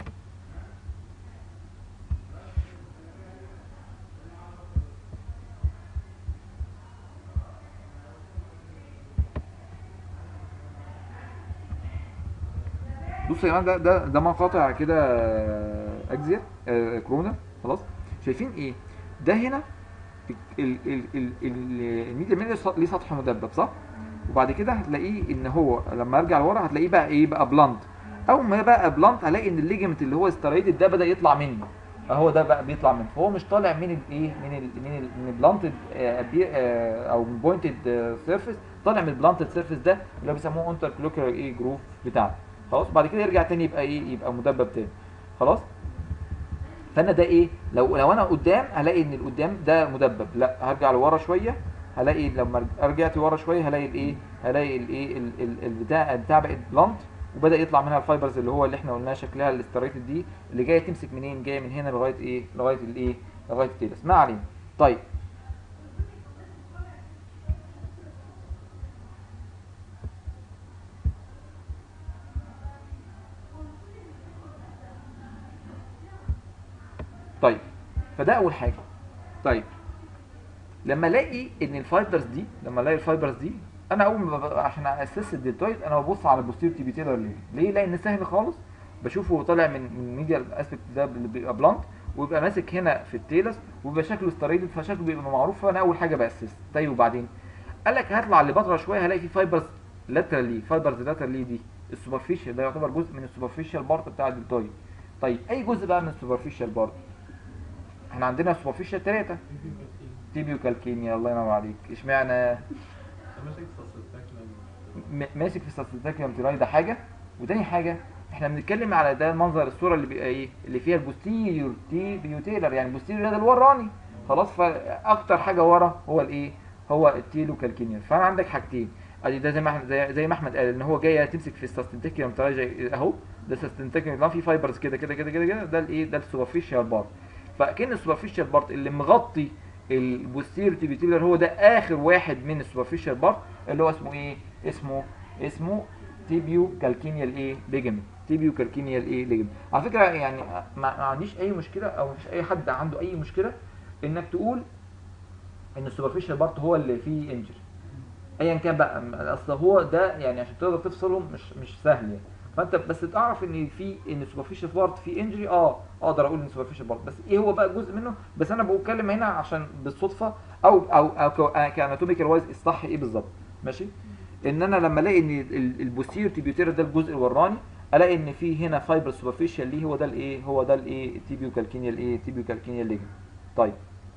بصوا يا جماعه ده ده ده مقاطع كده اجزير آه، كورونا خلاص شايفين ايه ده هنا ال- ال- ال- ال- الميديا ميديا ليه سطح مدبب صح وبعد كده هتلاقيه ان هو لما ارجع لورا هتلاقيه بقى ايه بقى بلانت اول ما بقى بلانت هلاقي ان الليجمنت اللي هو سترايدد ده بدا يطلع منه اهو ده بقى بيطلع منه فهو مش طالع من الايه من ال من ال من البلانتد او من بوينتد سيرفيس طالع من البلانتد سيرفيس ده اللي هو بيسموه انتر كلوكر ايه جروف بتاعنا خلاص بعد كده يرجع تاني يبقى ايه يبقى مدبب تاني خلاص فانا ده ايه لو لو انا قدام هلاقي ان القدام ده مدبب لا هرجع لورا شويه هلاقي لما رجعت ورا شويه هلاقي الايه هلاقي الايه ال- ال- البتاع البتاع بقت بلانت وبدا يطلع منها الفايبرز اللي هو اللي احنا قلناها شكلها الاستريتد دي اللي جايه تمسك منين جايه من هنا لغايه ايه لغايه الايه لغايه التيلس ما علينا طيب طيب فده اول حاجه طيب لما الاقي ان الفايبرز دي لما الاقي الفايبرز دي انا اول ما ببقى عشان اسس الدلتويد انا ببص على البوستير تيبيتيلر ليه ليه لان سهل خالص بشوفه طالع من من ميديا اسبكت ده اللي بيبقى بلانت ويبقى ماسك هنا في التيلس ويبقى شكله ستريدد فشكله بيبقى معروف فانا اول حاجه باسس طيب وبعدين قال لك هطلع لبطره شويه هلاقي في فايبرز لاترالي فايبرز لاترالي دي السوبرفيشال ده يعتبر جزء من السوبرفيشال بارت بتاع الدلتويد طيب اي جزء بقى من السوبرفيشال بارت احنا عندنا سوبرفيشال ثلاثه تيبيو كالكينيا الله ينور عليك اشمعنى م- ماسك في الساسيتاكيوم تيراي ده حاجه وتاني حاجه احنا بنتكلم على ده منظر الصوره اللي بيبقى ايه اللي فيها البوستيريور تيبيوتيلر يعني البوستيريور ده الوراني خلاص فاكتر حاجه ورا هو الايه هو التيلو كالكينيا فانا عندك حاجتين ادي ده زي ما احنا زي, زي ما احمد قال ان هو جاي تمسك في الساستنتيكيوم تيراي اهو ده الساستنتيكيوم ده فيه فايبرز كده كده كده كده كده ده الايه ده السوبرفيشال بارت فكان السوبرفيشال بارت اللي مغطي البوستيريور تيبيوتيلر هو ده اخر واحد من السوبرفيشال بارت اللي هو اسمه ايه اسمه اسمه تيبيو كالكينيال ايه ليجمنت تيبيو كالكينيال ايه ليجمنت على فكره يعني ما, ما عنديش اي مشكله او مفيش اي حد عنده اي مشكله انك تقول ان السوبرفيشال بارت هو اللي فيه انجري ايا كان بقى اصل هو ده يعني عشان تقدر تفصلهم مش مش سهل يعني فانت بس تعرف ان في ان سوبرفيشال بارت في انجري اه اقدر اقول ان سوبرفيشال بارت بس ايه هو بقى جزء منه بس انا بتكلم هنا عشان بالصدفه او او, أو كاناتوميكال وايز الصح ايه بالظبط ماشي ان انا لما الاقي ان البوستير تيبيوتير ده الجزء الوراني الاقي ان في هنا فايبر سوبرفيشال ليه هو ده الايه هو ده الايه تيبيو كالكينيال ايه تيبيو كالكينيال ليجن طيب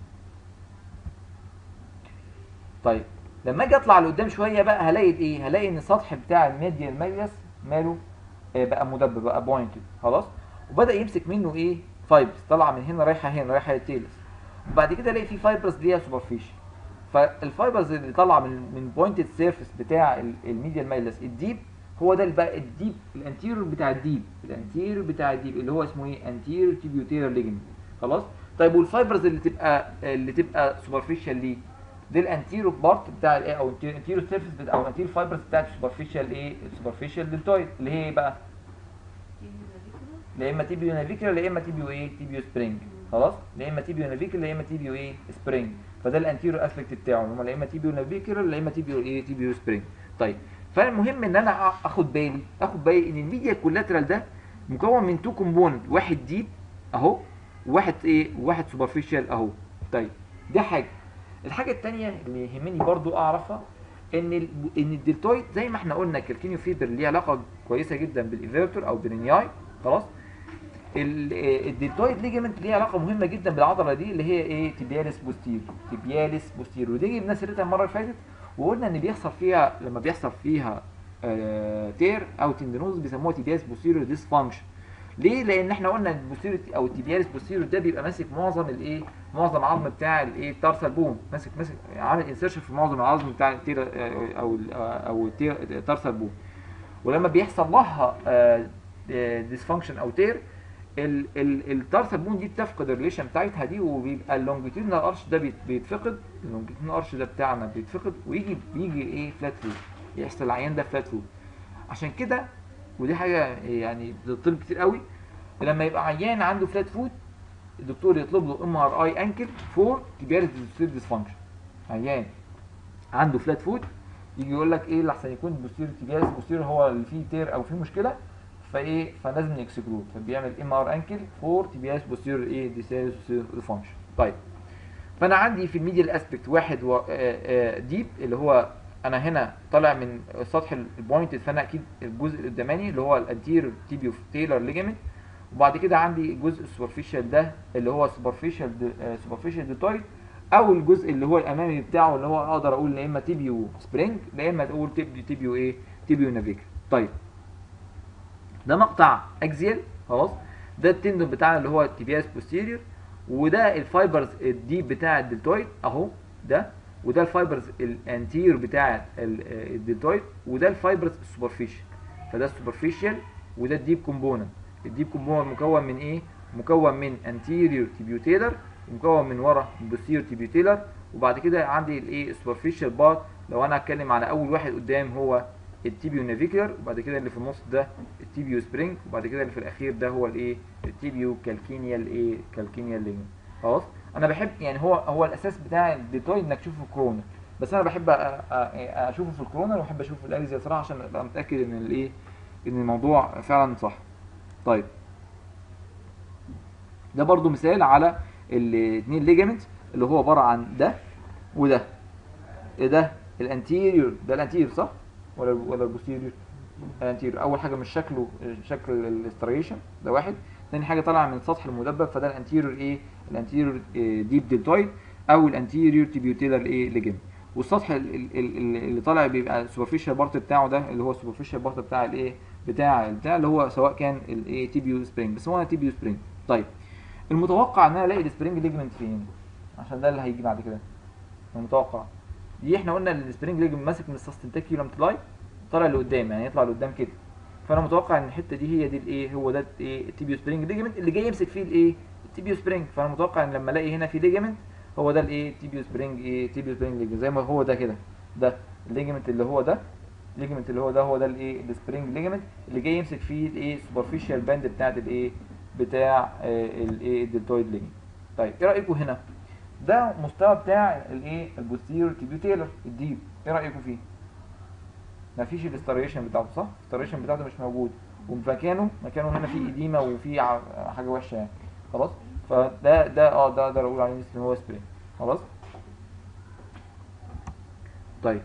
طيب لما اجي اطلع لقدام شويه بقى هلاقي ايه هلاقي ان السطح بتاع الميديال ماليوس ماله آه بقى مدبب بقى بوينتد خلاص وبدا يمسك منه ايه فايبرز طالعه من هنا رايحه هنا رايحه للتيلس وبعد كده الاقي في فايبرز ليها سوبرفيشال فالفايبرز اللي طالعه من من بوينتد سيرفيس بتاع الميديال مايلس الديب هو ده بقى الديب الانتيريور بتاع الديب الانتيريور بتاع الديب اللي هو اسمه ايه انتيريور تيبيوتيرال ليجمنت خلاص طيب والفايبرز اللي تبقى اللي تبقى سوبرفيشال ليه دي الانتيريور بارت بتاع الايه او الانتيريور سيرفيس بتاع او الانتيريور فايبرز بتاع السوبرفيشال ايه السوبرفيشال دلتويد اللي هي ايه بقى لا اما تيبيو نافيكولا لا اما تيبيو ايه تيبيو سبرينج خلاص لا اما تيبيو نافيكولا لا اما تيبيو ايه سبرينج فده الانتيريور اسبكت بتاعه هم لا اما تيبيو نافيكولا لا اما تيبيو ايه تيبيو سبرينج طيب فالمهم ان انا اخد بالي اخد بالي ان الميديا كولاترال ده مكون من تو كومبوننت واحد ديب اهو وواحد ايه وواحد سوبرفيشال اهو طيب ده حاجه الحاجه الثانيه اللي يهمني برضو اعرفها ان ال ان الدلتويد زي ما احنا قلنا الكالكينيو فيبر ليه علاقه كويسه جدا بالايفيرتور او بالرينياي خلاص الدلتويد ليجمنت ليه علاقه مهمه جدا بالعضله دي اللي هي ايه تيبياليس بوستير تيبياليس بوستير ودي جبنا سيرتها المره اللي فاتت وقلنا ان بيحصل فيها لما بيحصل فيها آه تير او تندنوز بيسموها تيبياليس بوستيريور ديسفانكشن ليه لان احنا قلنا البوستيريور او التيبياليس بوستيريور ده بيبقى ماسك معظم الايه معظم العظم بتاع الايه التارسال بون ماسك ماسك عامل انسيرشن في معظم العظم بتاع التير او او التارسال بون ولما بيحصل لها ديسفانكشن او تير التارسال بون دي بتفقد الريليشن بتاعتها دي وبيبقى اللونجيتيودنال ارش ده بيتفقد اللونجيتيودنال ارش ده بتاعنا بيتفقد ويجي بيجي ايه فلات فوت يحصل العيان ده فلات فوت عشان كده ودي حاجه يعني بتطلب كتير قوي لما يبقى عيان عنده فلات فوت الدكتور يطلب له ام ار اي انكل فور تبيارس ديسفانكشن عيان عنده فلات فوت يجي يقول لك ايه اللي احسن يكون بوستير تبيارس بوستير هو اللي فيه تير او فيه مشكله فايه فلازم نكسكلود فبيعمل ام ار انكل فور تبياس بوستير ايه ديسيرس فانكشن طيب فانا عندي في الميديال اسبكت واحد و... ديب اللي هو انا هنا طالع من سطح البوينتد فانا اكيد الجزء القداماني اللي هو الانتير تيبيو تيلر ليجمنت وبعد كده عندي الجزء السوبرفيشال ده اللي هو سوبرفيشال سوبرفيشال ديتويد او الجزء اللي هو الامامي بتاعه اللي هو اقدر اقول يا اما تيبيو سبرينج يا اما اقول تيبيو تيبيو ايه تيبيو نافيكا طيب ده مقطع اكزيال خلاص ده التندون بتاعنا اللي هو تيبياس بوستيريور وده الفايبرز الديب بتاع الدلتويد اهو ده وده الفايبرز الانتير بتاع الدلتويد وده الفايبرز السوبرفيشال فده السوبرفيشال وده الديب كومبوننت الديب كومبوننت مكون من ايه مكون من انتيريور تيبيوتيلر ومكون من ورا بوستيريور تيبيوتيلر وبعد كده عندي الايه السوبرفيشال بارت لو انا هتكلم على اول واحد قدام هو التيبيو نافيكولار وبعد كده اللي في النص ده التيبيو سبرينج وبعد كده اللي في الاخير ده هو الايه التيبيو كالكينيال ايه كالكينيال ليجن خلاص انا بحب يعني هو هو الاساس بتاع الديتويد انك تشوفه في الكورونا بس انا بحب اشوفه في الكورونا وبحب اشوفه في الاريزيا صراحه عشان ابقى متاكد ان الايه ان الموضوع فعلا صح طيب ده برضو مثال على الاثنين ليجامنت اللي هو عباره عن ده وده ده الانتيريور ده الانتيريور صح ولا ولا البوستيريور الانتيريور اول حاجه مش شكله شكل الاستريشن ده واحد ثاني حاجه طالعه من السطح المدبب فده الانتيريور ايه الانتيريور ديب ديلتويد او الانتيريور تيبيوتيلر ايه ليجمنت والسطح اللي طالع بيبقى السوبرفيشال بارت بتاعه ده اللي هو السوبرفيشال بارت بتاع الايه بتاع بتاع اللي هو سواء كان الايه تيبيو سبرينج بس هو تيبيو سبرينج طيب المتوقع ان انا الاقي السبرينج ليجمنت فين عشان ده اللي هيجي بعد كده المتوقع دي احنا قلنا ان السبرينج ليجمنت ماسك من السستنتيكيولم تلاي طالع لقدام يعني يطلع لقدام كده فانا متوقع ان الحته دي هي دي الايه هو ده ايه التيبيو سبرينج ليجمنت اللي جاي يمسك فيه الايه التيبيو سبرينج فانا متوقع ان لما الاقي هنا في ليجمنت هو ده الايه تيبيو سبرينج ايه تيبيو سبرينج ليجمنت زي ما هو ده كده ده الليجمنت اللي هو ده الليجمنت اللي هو ده هو ده الايه السبرينج ليجمنت اللي جاي يمسك فيه الايه سوبرفيشال باند بتاعت الايه بتاع الايه الدلتويد ليجمنت طيب ايه رايكم هنا ده مستوى بتاع الايه البوستيريور تيبيوتيلر الديب ايه رايكم فيه مفيش الاستريشن بتاعته صح الاستريشن بتاعته مش موجود ومكانه مكانه هنا في اديمه وفي ع- حاجه وحشه يعني خلاص فده ده اه ده اقدر اقول عليه ان هو سبرينج خلاص طيب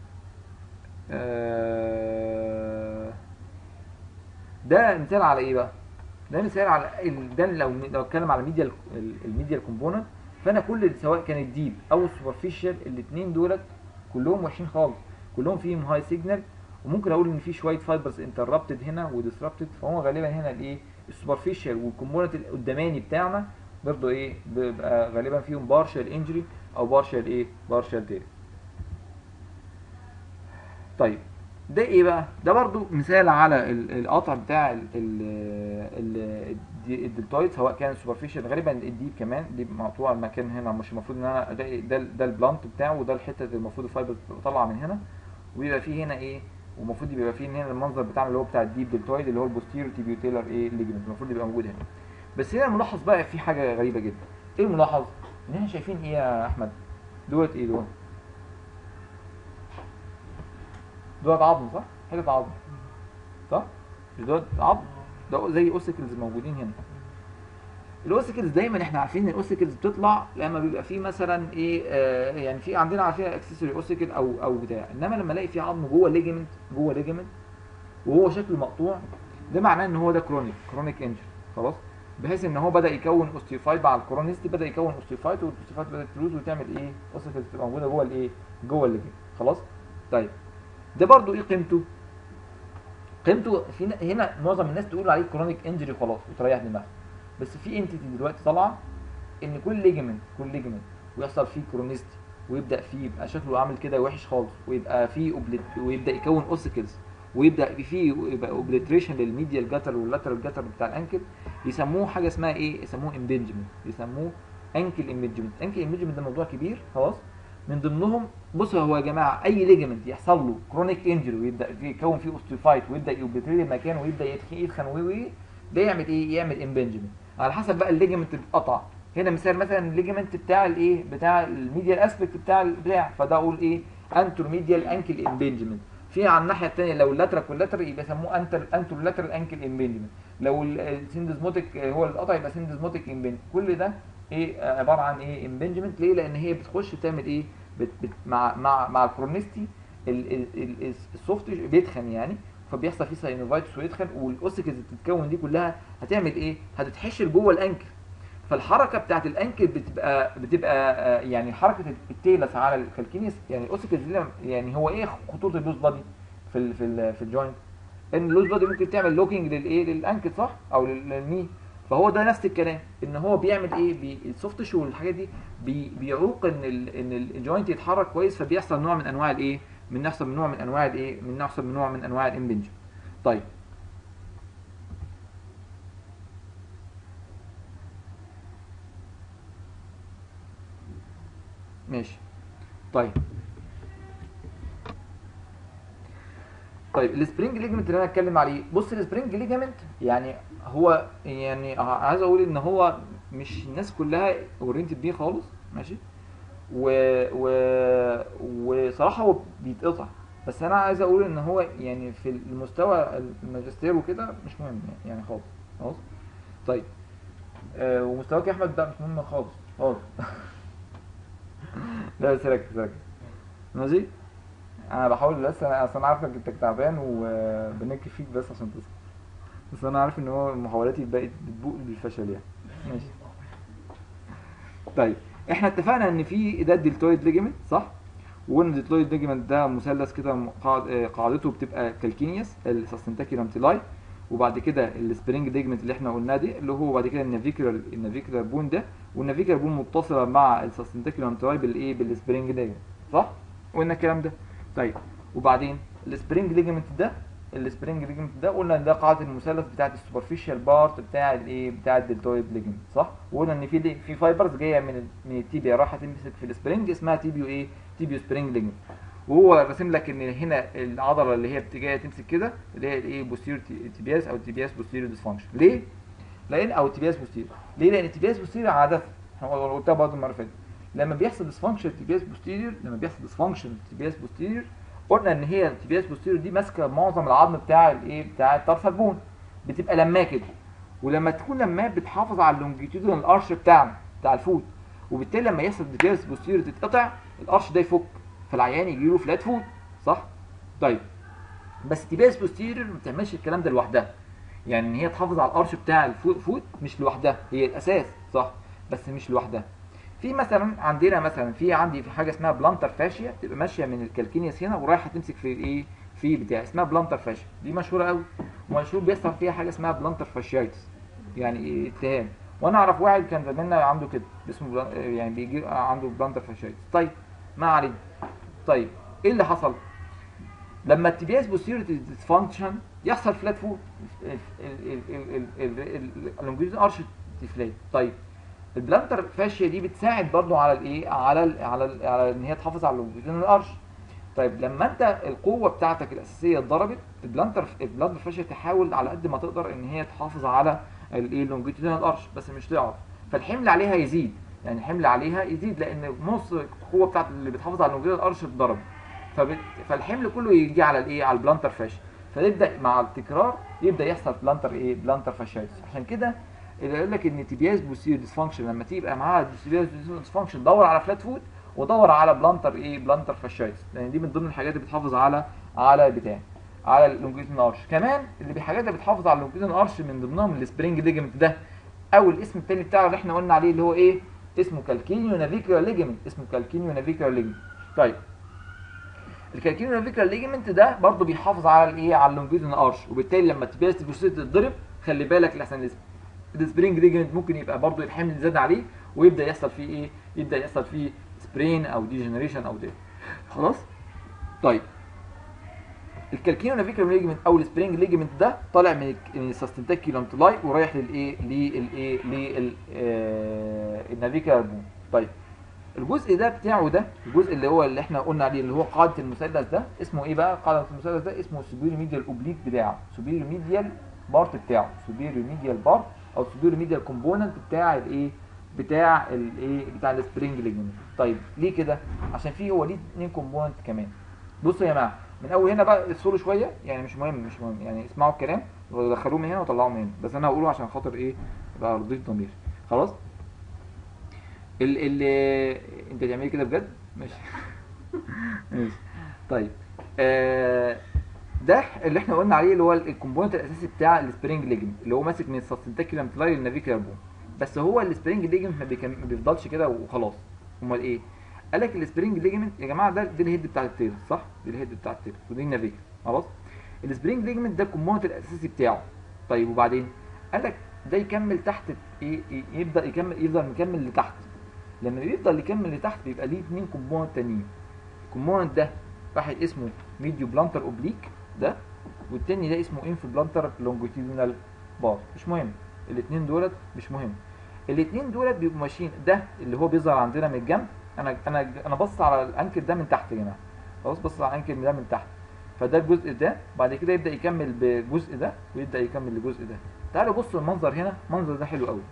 آه ده مثال على ايه بقى ده مثال على ال- ده لو لو اتكلم على ميديا الميديا كومبوننت فانا كل سواء كان الديب او السوبرفيشال الاثنين دولت كلهم وحشين خالص كلهم فيهم هاي سيجنال وممكن اقول ان في شويه فايبرز انتربتد هنا وديسربتد فهو غالبا هنا الايه السوبرفيشال والكومبوننت القداماني بتاعنا برضه ايه بيبقى غالبا فيهم بارشال انجري او بارشال ايه بارشال تير طيب ده ايه بقى ده برضو مثال على ال- القطع بتاع ال- ال- ال- الدي- الدلتويد سواء كان سوبرفيشال غالبا الديب كمان دي مقطوع المكان هنا مش المفروض ان انا ده ده, ده البلانت بتاعه وده الحته اللي المفروض الفايبر تبقى طالعه من هنا وبيبقى فيه هنا ايه ومفروض يبقى فيه هنا المنظر بتاعنا اللي هو بتاع الديب دلتويد اللي هو البوستيريو تيبيوتيلر ايه ليجمنت المفروض يبقى موجود هنا بس هنا الملاحظ بقى في حاجه غريبه جدا ايه الملاحظ ان احنا شايفين ايه يا احمد دولت ايه دول دولت عظم صح حته عظم صح مش دولت عظم ده زي اوسيكلز موجودين هنا الاوسيكلز دايما احنا عارفين ان الاوسيكلز بتطلع لما بيبقى في مثلا ايه آه يعني في عندنا عارفين اكسسوري اوسيكل او او بتاع انما لما الاقي في عظم جوه ليجمنت جوه ليجمنت وهو شكله مقطوع ده معناه ان هو ده كرونيك كرونيك انجري خلاص بحيث ان هو بدا يكون اوستيوفايت مع الكرونيستي بدا يكون اوستيوفايت والاوستيوفايت بدات تلوز وتعمل ايه اوسيكلز تبقى موجوده جوه الايه جوه الليجمنت خلاص طيب ده برضو ايه قيمته قيمته في ن- هنا معظم الناس تقول عليه كرونيك انجري خلاص وتريح دماغك بس في انتيتي دلوقتي طالعه ان كل ليجمنت كل ليجمنت ويحصل فيه كرونيستي ويبدا فيه يبقى شكله عامل كده وحش خالص ويبقى فيه أوبليت ويبدا يكون اوسيكلز ويبدا فيه يبقى اوبليتريشن للميديال جاتر واللاترال جاتر بتاع الانكل يسموه حاجه اسمها ايه يسموه امبنجمنت يسموه انكل امبنجمنت انكل امبنجمنت ده موضوع كبير خلاص من ضمنهم بصوا هو يا جماعه اي ليجمنت يحصل له كرونيك انجري ويبدا فيه يكون فيه اوستيوفايت ويبدا يوبليتري المكان ويبدا يتخن يتخن وي وي ده يعمل ايه يعمل امبنجمنت على حسب بقى الليجمنت اللي اتقطع هنا مثال مثلا الليجمنت بتاع الايه بتاع الميديال اسبكت بتاع البتاع فده اقول ايه انتر ميديال انكل امبنجمنت في على الناحيه الثانيه لو اللاترال واللاترال يبقى يسموه انتر انتر لاترال انكل امبنجمنت لو السندزموتيك هو اللي اتقطع يبقى سندزموتيك امبنجمنت كل ده ايه آه، عباره عن ايه امبنجمنت ليه لان هي بتخش تعمل ايه بت بت مع مع مع الكرونيستي ال- ال- ال- السوفت بيتخن يعني فبيحصل فيه ساينوفايتس ويتخن والاوسيكلز اللي بتتكون دي كلها هتعمل ايه هتتحشر جوه الانكل فالحركه بتاعت الانكل بتبقى بتبقى آه، يعني حركه التيلس على الكالكينيس يعني الاوسيكلز دي لما- يعني هو ايه خطوط اللوز بادي في ال في ال في الجوينت ان اللوز بادي ممكن تعمل لوكينج للايه للانكل صح او لل- للني فهو ده نفس الكلام ان هو بيعمل ايه بي السوفت شو والحاجات دي بي بيعوق ان ال ان الجوينت يتحرك كويس فبيحصل نوع من انواع الايه من يحصل من نوع من انواع الايه من يحصل من نوع من انواع الامبنج طيب ماشي طيب طيب السبرينج ليجمنت اللي انا اتكلم عليه بص السبرينج ليجمنت يعني هو يعني عايز اقول ان هو مش الناس كلها اورينتد بيه خالص ماشي و و وصراحه هو بيتقطع بس انا عايز اقول ان هو يعني في المستوى الماجستير وكده مش مهم يعني, يعني خالص خلاص طيب آه ومستواك يا احمد ده مش مهم خالص خالص لا بس ركز ركز ماشي انا بحاول بس انا اصل انا عارفك انت تعبان وبنكي فيك بس عشان تصحى بس انا عارف ان هو محاولاتي بقت بتبوق بالفشل يعني ماشي طيب احنا اتفقنا ان في ده الدلتويد ليجمنت صح وقلنا الدلتويد ليجمنت ده مثلث كده قاعد- آه، قاعدته بتبقى كالكينيوس السستنتاكيولم تيلاي وبعد كده السبرينج ليجمنت اللي احنا قلناه دي اللي هو بعد كده النافيكولار النافيكولار بون ده والنافيكولار بون متصله مع السستنتاكيولم تيلاي بالايه بالسبرينج ليجمنت صح قلنا الكلام ده طيب وبعدين السبرينج ليجمنت ده السبرينج ليجمنت ده قلنا ان ده قاعده المثلث بتاعت السوبرفيشال بارت بتاع الايه بتاع الدلتويد ليجمنت صح وقلنا ان في في فايبرز جايه من ال- من التيبيا رايحه تمسك في السبرينج اسمها تيبيو ايه تيبيو سبرينج ليجمنت وهو راسم لك ان هنا العضله اللي هي بت- جايه تمسك كده اللي هي الايه بوستيريور تيبياس او تيبياس بوستيريور ديسفانكشن ليه لان او تيبياس بوستيريور ليه لان تيبياس بوستيريور عاده هو قلتها برضه المره اللي فاتت لما بيحصل ديسفانكشن تيبياس بوستيريور لما بيحصل ديسفانكشن تيبياس بوستيريور قلنا ان هي التيبياس بوستيريور دي ماسكه معظم العظم بتاع الايه بتاع الطرف البون بتبقى لماه كده ولما تكون لماه بتحافظ على اللونجيتيودنال ارش بتاعنا بتاع الفوت وبالتالي لما يحصل ديتيرس بوستيريور تتقطع الارش ده يفك فالعيان يجي له فلات فوت صح طيب بس تيباس بوستيريور ما بتعملش الكلام ده لوحدها يعني ان هي تحافظ على الارش بتاع الفوت مش لوحدها هي الاساس صح بس مش لوحدها في مثلا عندنا مثلا في عندي في حاجه اسمها بلانتر فاشيا تبقى ماشيه من الكالكينيوس هنا ورايحه تمسك في ايه في بتاع اسمها بلانتر فاشيا دي مشهوره قوي ومشهور بيحصل فيها حاجه اسمها بلانتر فاشيايتس يعني إيه اتهام وانا اعرف واحد كان زميلنا عنده كده اسمه بلان... يعني بيجي عنده بلانتر فاشيايتس طيب ما علينا طيب ايه اللي حصل لما التبياس بوستيريتي ديسفانكشن يحصل فلات فوت اللونجيتود ارش تفلات طيب البلانتر فاشيا دي بتساعد برضو على الايه على ال على ال على ان هي تحافظ على اللونجيتود الارش طيب لما انت القوه بتاعتك الاساسيه اتضربت البلانتر البلانتر فاشيا تحاول على قد ما تقدر ان هي تحافظ على الايه اللونجيتودينال ارش بس مش تعرف فالحمل عليها يزيد يعني الحمل عليها يزيد لان نص القوه بتاعت اللي بتحافظ على اللونجيتودينال ارش اتضرب فبت... فالحمل كله يجي على الايه على البلانتر فاشيا فيبدا مع التكرار يبدا يحصل بلانتر ايه بلانتر فاشيايتس عشان كده اللي يقول لك ان تيبياس بوستيريور ديسفانكشن لما تبقى معاها تيبياس ديسفانكشن دور على فلات فوت ودور على بلانتر ايه بلانتر فاشايتس لان دي من ضمن الحاجات اللي بتحافظ على على بتاع على اللونجيتودينال ارش كمان اللي بالحاجات اللي بتحافظ على اللونجيتودينال ارش من ضمنهم السبرينج ليجمنت ده او الاسم الثاني بتاعه اللي احنا قلنا عليه اللي هو ايه اسمه كالكينيو نافيكولار ليجمنت اسمه كالكينيو نافيكولار ليجمنت طيب الكالكينيو نافيكولار ليجمنت ده برضه بيحافظ على الايه على اللونجيتودينال ارش وبالتالي لما تبيس تتضرب خلي بالك لحسن السبرينج ليجمنت ممكن يبقى برضه الحمل زاد عليه ويبدا يحصل فيه ايه يبدا يحصل فيه سبرين او ديجنريشن او ده خلاص طيب الكالكينو نافيكولار ليجمنت او السبرينج ليجمنت ده طالع من من السستنتاكيولم تلاي ورايح للايه للايه لل النافيكولار بون طيب الجزء ده بتاعه ده الجزء اللي هو اللي احنا قلنا عليه اللي هو قاعده المثلث ده اسمه ايه بقى قاعده المثلث ده اسمه سوبيريور ميديال اوبليك بتاعه سوبيريور ميديال بارت بتاعه سوبيريور ميديال بارت او سوبيريور ميديال كومبوننت بتاع الايه بتاع الايه بتاع السبرينج ليجمنت طيب ليه كده عشان في هو ليه اتنين كومبوننت كمان بصوا يا جماعه من اول هنا بقى الصوره شويه يعني مش مهم مش مهم يعني اسمعوا الكلام ودخلوه من هنا وطلعوه من هنا بس انا هقوله عشان خاطر ايه يبقى رضيت ضميري خلاص ال ال انت تعملي كده بجد ماشي ماشي طيب آه ده اللي احنا قلنا عليه اللي هو الكومبوننت الاساسي بتاع السبرينج ليجمنت اللي هو ماسك من السستنتاكيولم تلاي للنافيكولار بون بس هو السبرينج ليجمنت ما, بيكم... ما بيفضلش كده وخلاص امال ايه قال لك السبرينج ليجمنت يا جماعه ده دي الهيد بتاع التيرس صح دي الهيد بتاع التيرس ودي النافيكا خلاص السبرينج ليجمنت ده الكومبوننت الاساسي بتاعه طيب وبعدين قال لك ده يكمل تحت ايه يبدا يكمل يفضل مكمل لتحت لما بيفضل يكمل لتحت بيبقى ليه اثنين كومبوننت تانيين الكومبوننت ده واحد اسمه ميديو بلانتر اوبليك ده والتاني ده اسمه انفو بلانتر لونجيتيودينال بار مش مهم الاثنين دولت مش مهم الاثنين دولت بيبقوا ماشيين ده اللي هو بيظهر عندنا من الجنب انا انا انا بص على الانكل ده من تحت يا جماعه خلاص بص على الانكل ده من تحت فده الجزء ده بعد كده يبدا يكمل بالجزء ده ويبدا يكمل الجزء ده تعالوا بصوا المنظر هنا المنظر ده حلو قوي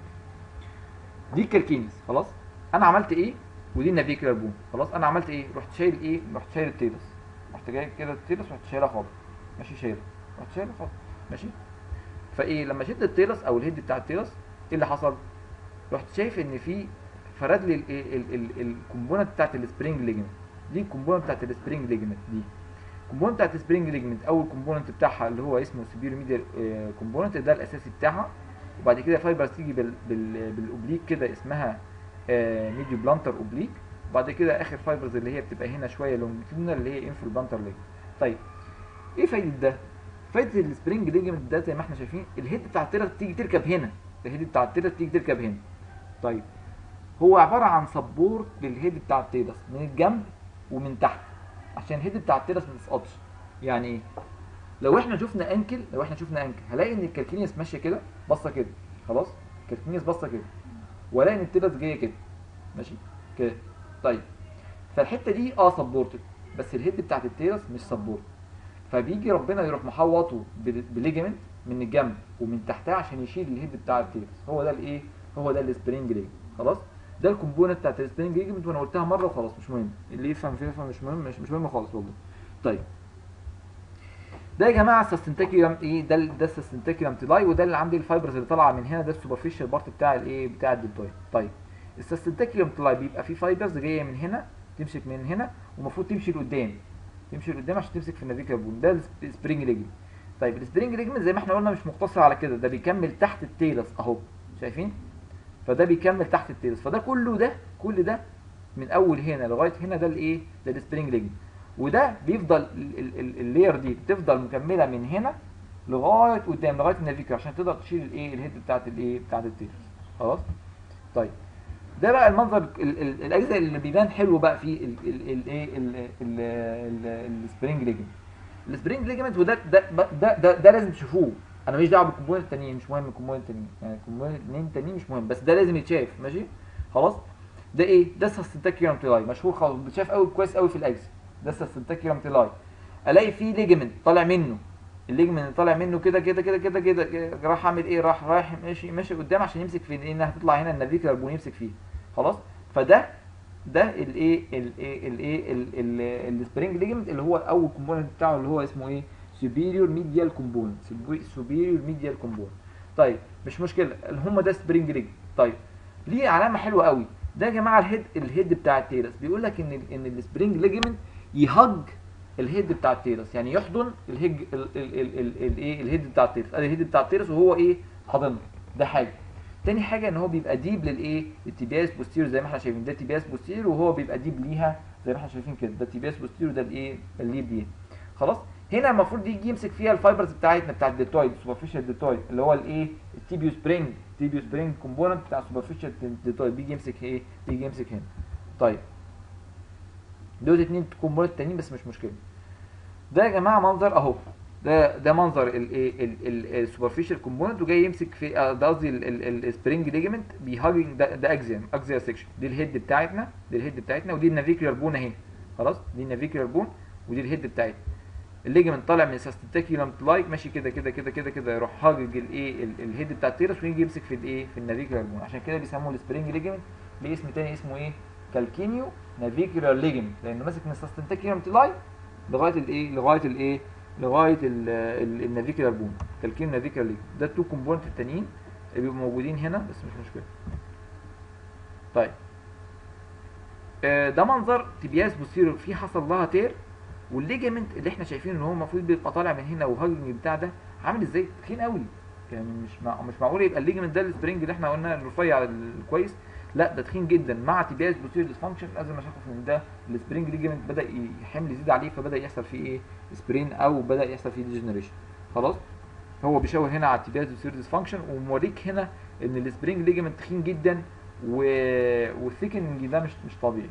دي الكالكينيس خلاص انا عملت ايه ودي النافيكولار بون خلاص انا عملت ايه رحت شايل ايه رحت شايل التيلس رحت جاي كده التيلس رحت شايلها خالص ماشي شايلها رحت شايلها خالص ماشي فايه لما شلت التيلس او الهيد بتاع التيلس ايه اللي حصل رحت شايف ان في فرد لي الكومبوننت بتاعت السبرينج ليجمنت دي الكومبوننت بتاعت السبرينج ليجمنت دي الكومبوننت بتاعت السبرينج ليجمنت اول كومبوننت بتاعها اللي هو اسمه سبير ميديال كومبوننت ده الاساسي بتاعها وبعد كده فايبرز تيجي بال بال بالاوبليك كده اسمها ميديو بلانتر اوبليك وبعد كده اخر فايبرز اللي هي بتبقى هنا شويه لونجيتودينال اللي هي انفل بلانتر ليج طيب ايه فايده ده فايده السبرينج ليجمنت ده زي ما احنا شايفين الهيد بتاع التيرس تيجي تركب هنا الهيد بتاع التيرس تيجي تركب هنا طيب هو عباره عن سبورت للهيد بتاع التيرس من الجنب ومن تحت عشان الهيد بتاع التيرس ما تسقطش يعني ايه لو احنا شفنا انكل لو احنا شفنا انكل هلاقي ان الكالكينيس ماشيه كده باصه كده خلاص الكالكينيس باصه كده والاقي ان التيرس جايه كده ماشي كده طيب فالحته دي اه سبورتد بس الهيد بتاعت التيرس مش سبورت فبيجي ربنا يروح محوطه بليجمنت من الجنب ومن تحتها عشان يشيل الهيد بتاع التيرس هو ده الايه هو ده السبرينج ليج خلاص ده الكومبوننت بتاعت السبرينج ليجمنت وانا قلتها مره وخلاص مش مهم اللي يفهم فيها يفهم مش مهم مش, مش مهم خالص والله طيب ده يا جماعه السستنتاكيولم ايه ده ال- ده السستنتاكيولم تيلاي وده اللي عندي الفايبرز اللي طالعه من هنا ده السوبرفيشال بارت بتاع الايه بتاع الدلتويد طيب السستنتاكيولم تيلاي بيبقى فيه فايبرز جايه من هنا تمسك من هنا ومفروض تمشي لقدام تمشي لقدام عشان تمسك في النافيكال بون ده السبرينج ليجمنت طيب السبرينج ليجمنت زي ما احنا قلنا مش مقتصر على كده ده بيكمل تحت التيلس اهو شايفين فده بيكمل تحت التيلس فده كله ده كل ده من اول هنا لغايه هنا ده الايه ده السبرينج ليجمنت وده بيفضل ال- ال- ال- اللاير دي بتفضل مكمله من هنا لغايه قدام لغايه النافيكال عشان تقدر تشيل الايه الهيد بتاعت الايه بتاعت التيلس خلاص طيب ده بقى المنظر ال- ال- الاجزاء اللي بيبان حلو بقى في الايه السبرينج ليجمنت السبرينج ليجمنت وده ده ده ده, ده, ده لازم تشوفوه انا ماليش دعوه بالكومبوننت التانيين مش مهم الكومبوننت التانيين يعني الكومبوننت الاتنين التانيين مش مهم بس ده لازم يتشاف ماشي خلاص ده ايه ده سستنتاكيولم تيلاي مشهور خالص بيتشاف قوي كويس قوي في الاجزاء ده سستنتاكيولم تيلاي الاقي فيه ليجمنت طالع منه الليجمنت اللي طالع منه كده كده كده كده كده كده، راح اعمل ايه راح رايح ماشي ماشي قدام عشان يمسك في ايه انها هتطلع هنا النافيكال بون يمسك فيه خلاص فده ده الايه الايه الايه السبرينج ليجمنت اللي هو اول كومبوننت بتاعه اللي هو اسمه ايه superior medial component superior medial component طيب مش مشكله اللي هم ده سبرينج ليجمنت طيب ليه علامه حلوه قوي ده يا جماعه الهيد الهيد بتاع التيرس بيقول لك ان ال- ان السبرينج ليجمنت يهج الهيد بتاع التيرس يعني يحضن الهيج ال- ال- ال- ال- الايه الهيد بتاع التيرس ادي الهيد بتاع التيرس وهو ايه حاضنه ده حاجه تاني حاجه ان هو بيبقى ديب للايه التيبياس بوستيرو زي ما احنا شايفين ده تيبياس بوستيرو وهو بيبقى ديب ليها زي ما احنا شايفين كده ده تيبياس بوستيرو ده الايه الليب دي خلاص هنا المفروض يجي يمسك فيها الفايبرز بتاعتنا بتاع الدلتويد السوبرفيشال دلتويد اللي هو الايه التيبيو سبرينج التيبيو سبرينج كومبوننت بتاع السوبرفيشال دلتويد بيجي يمسك ايه بيجي يمسك هنا طيب دول اتنين كومبوننت تانيين بس مش مشكله ده يا جماعه منظر اهو ده ده منظر الايه السوبرفيشال كومبوننت وجاي يمسك في آه، ده قصدي السبرينج ليجمنت بيهاجنج ده, ده اكزيوم اكزيال سيكشن دي الهيد بتاعتنا دي الهيد بتاعتنا ودي النافيكولار بون اهي خلاص دي النافيكولار بون ودي الهيد بتاعتنا الليجمنت طالع من السستنتاكيولم لايك ماشي كده كده كده كده كده يروح هاجج الايه ال- الهيد بتاع التيرس ويجي يمسك في الايه في النافيكولار بون عشان كده بيسموه السبرينج ليجمنت باسم تاني اسمه ايه كالكينيو نافيكولار ليجمنت لانه ماسك من السستنتاكيولم لاي لغايه الايه لغايه الايه لغايه النافيكولار بون كالكينيو نافيكولار ليجمنت ده التو كومبوننت التانيين اللي بيبقوا موجودين هنا بس مش مشكله طيب آه، ده منظر تبياس بوستيريور فيه حصل لها تير والليجمنت اللي احنا شايفينه ان هو المفروض بيبقى طالع من هنا وهاجنج بتاع ده عامل ازاي تخين قوي يعني مش مع... مش معقول يبقى الليجمنت ده السبرينج اللي احنا قلنا الرفيع الكويس لا ده تخين جدا مع تبياس بوستيريور ديسفانكشن لازم اشخص ان ده السبرينج ليجمنت بدا ي- الحمل يزيد عليه فبدا يحصل فيه ايه سبرين او بدا يحصل فيه ديجنريشن خلاص هو بيشاور هنا على التبياس بوستيريور ديسفانكشن وموريك هنا ان السبرينج ليجمنت تخين جدا و... والثيكننج ده مش مش طبيعي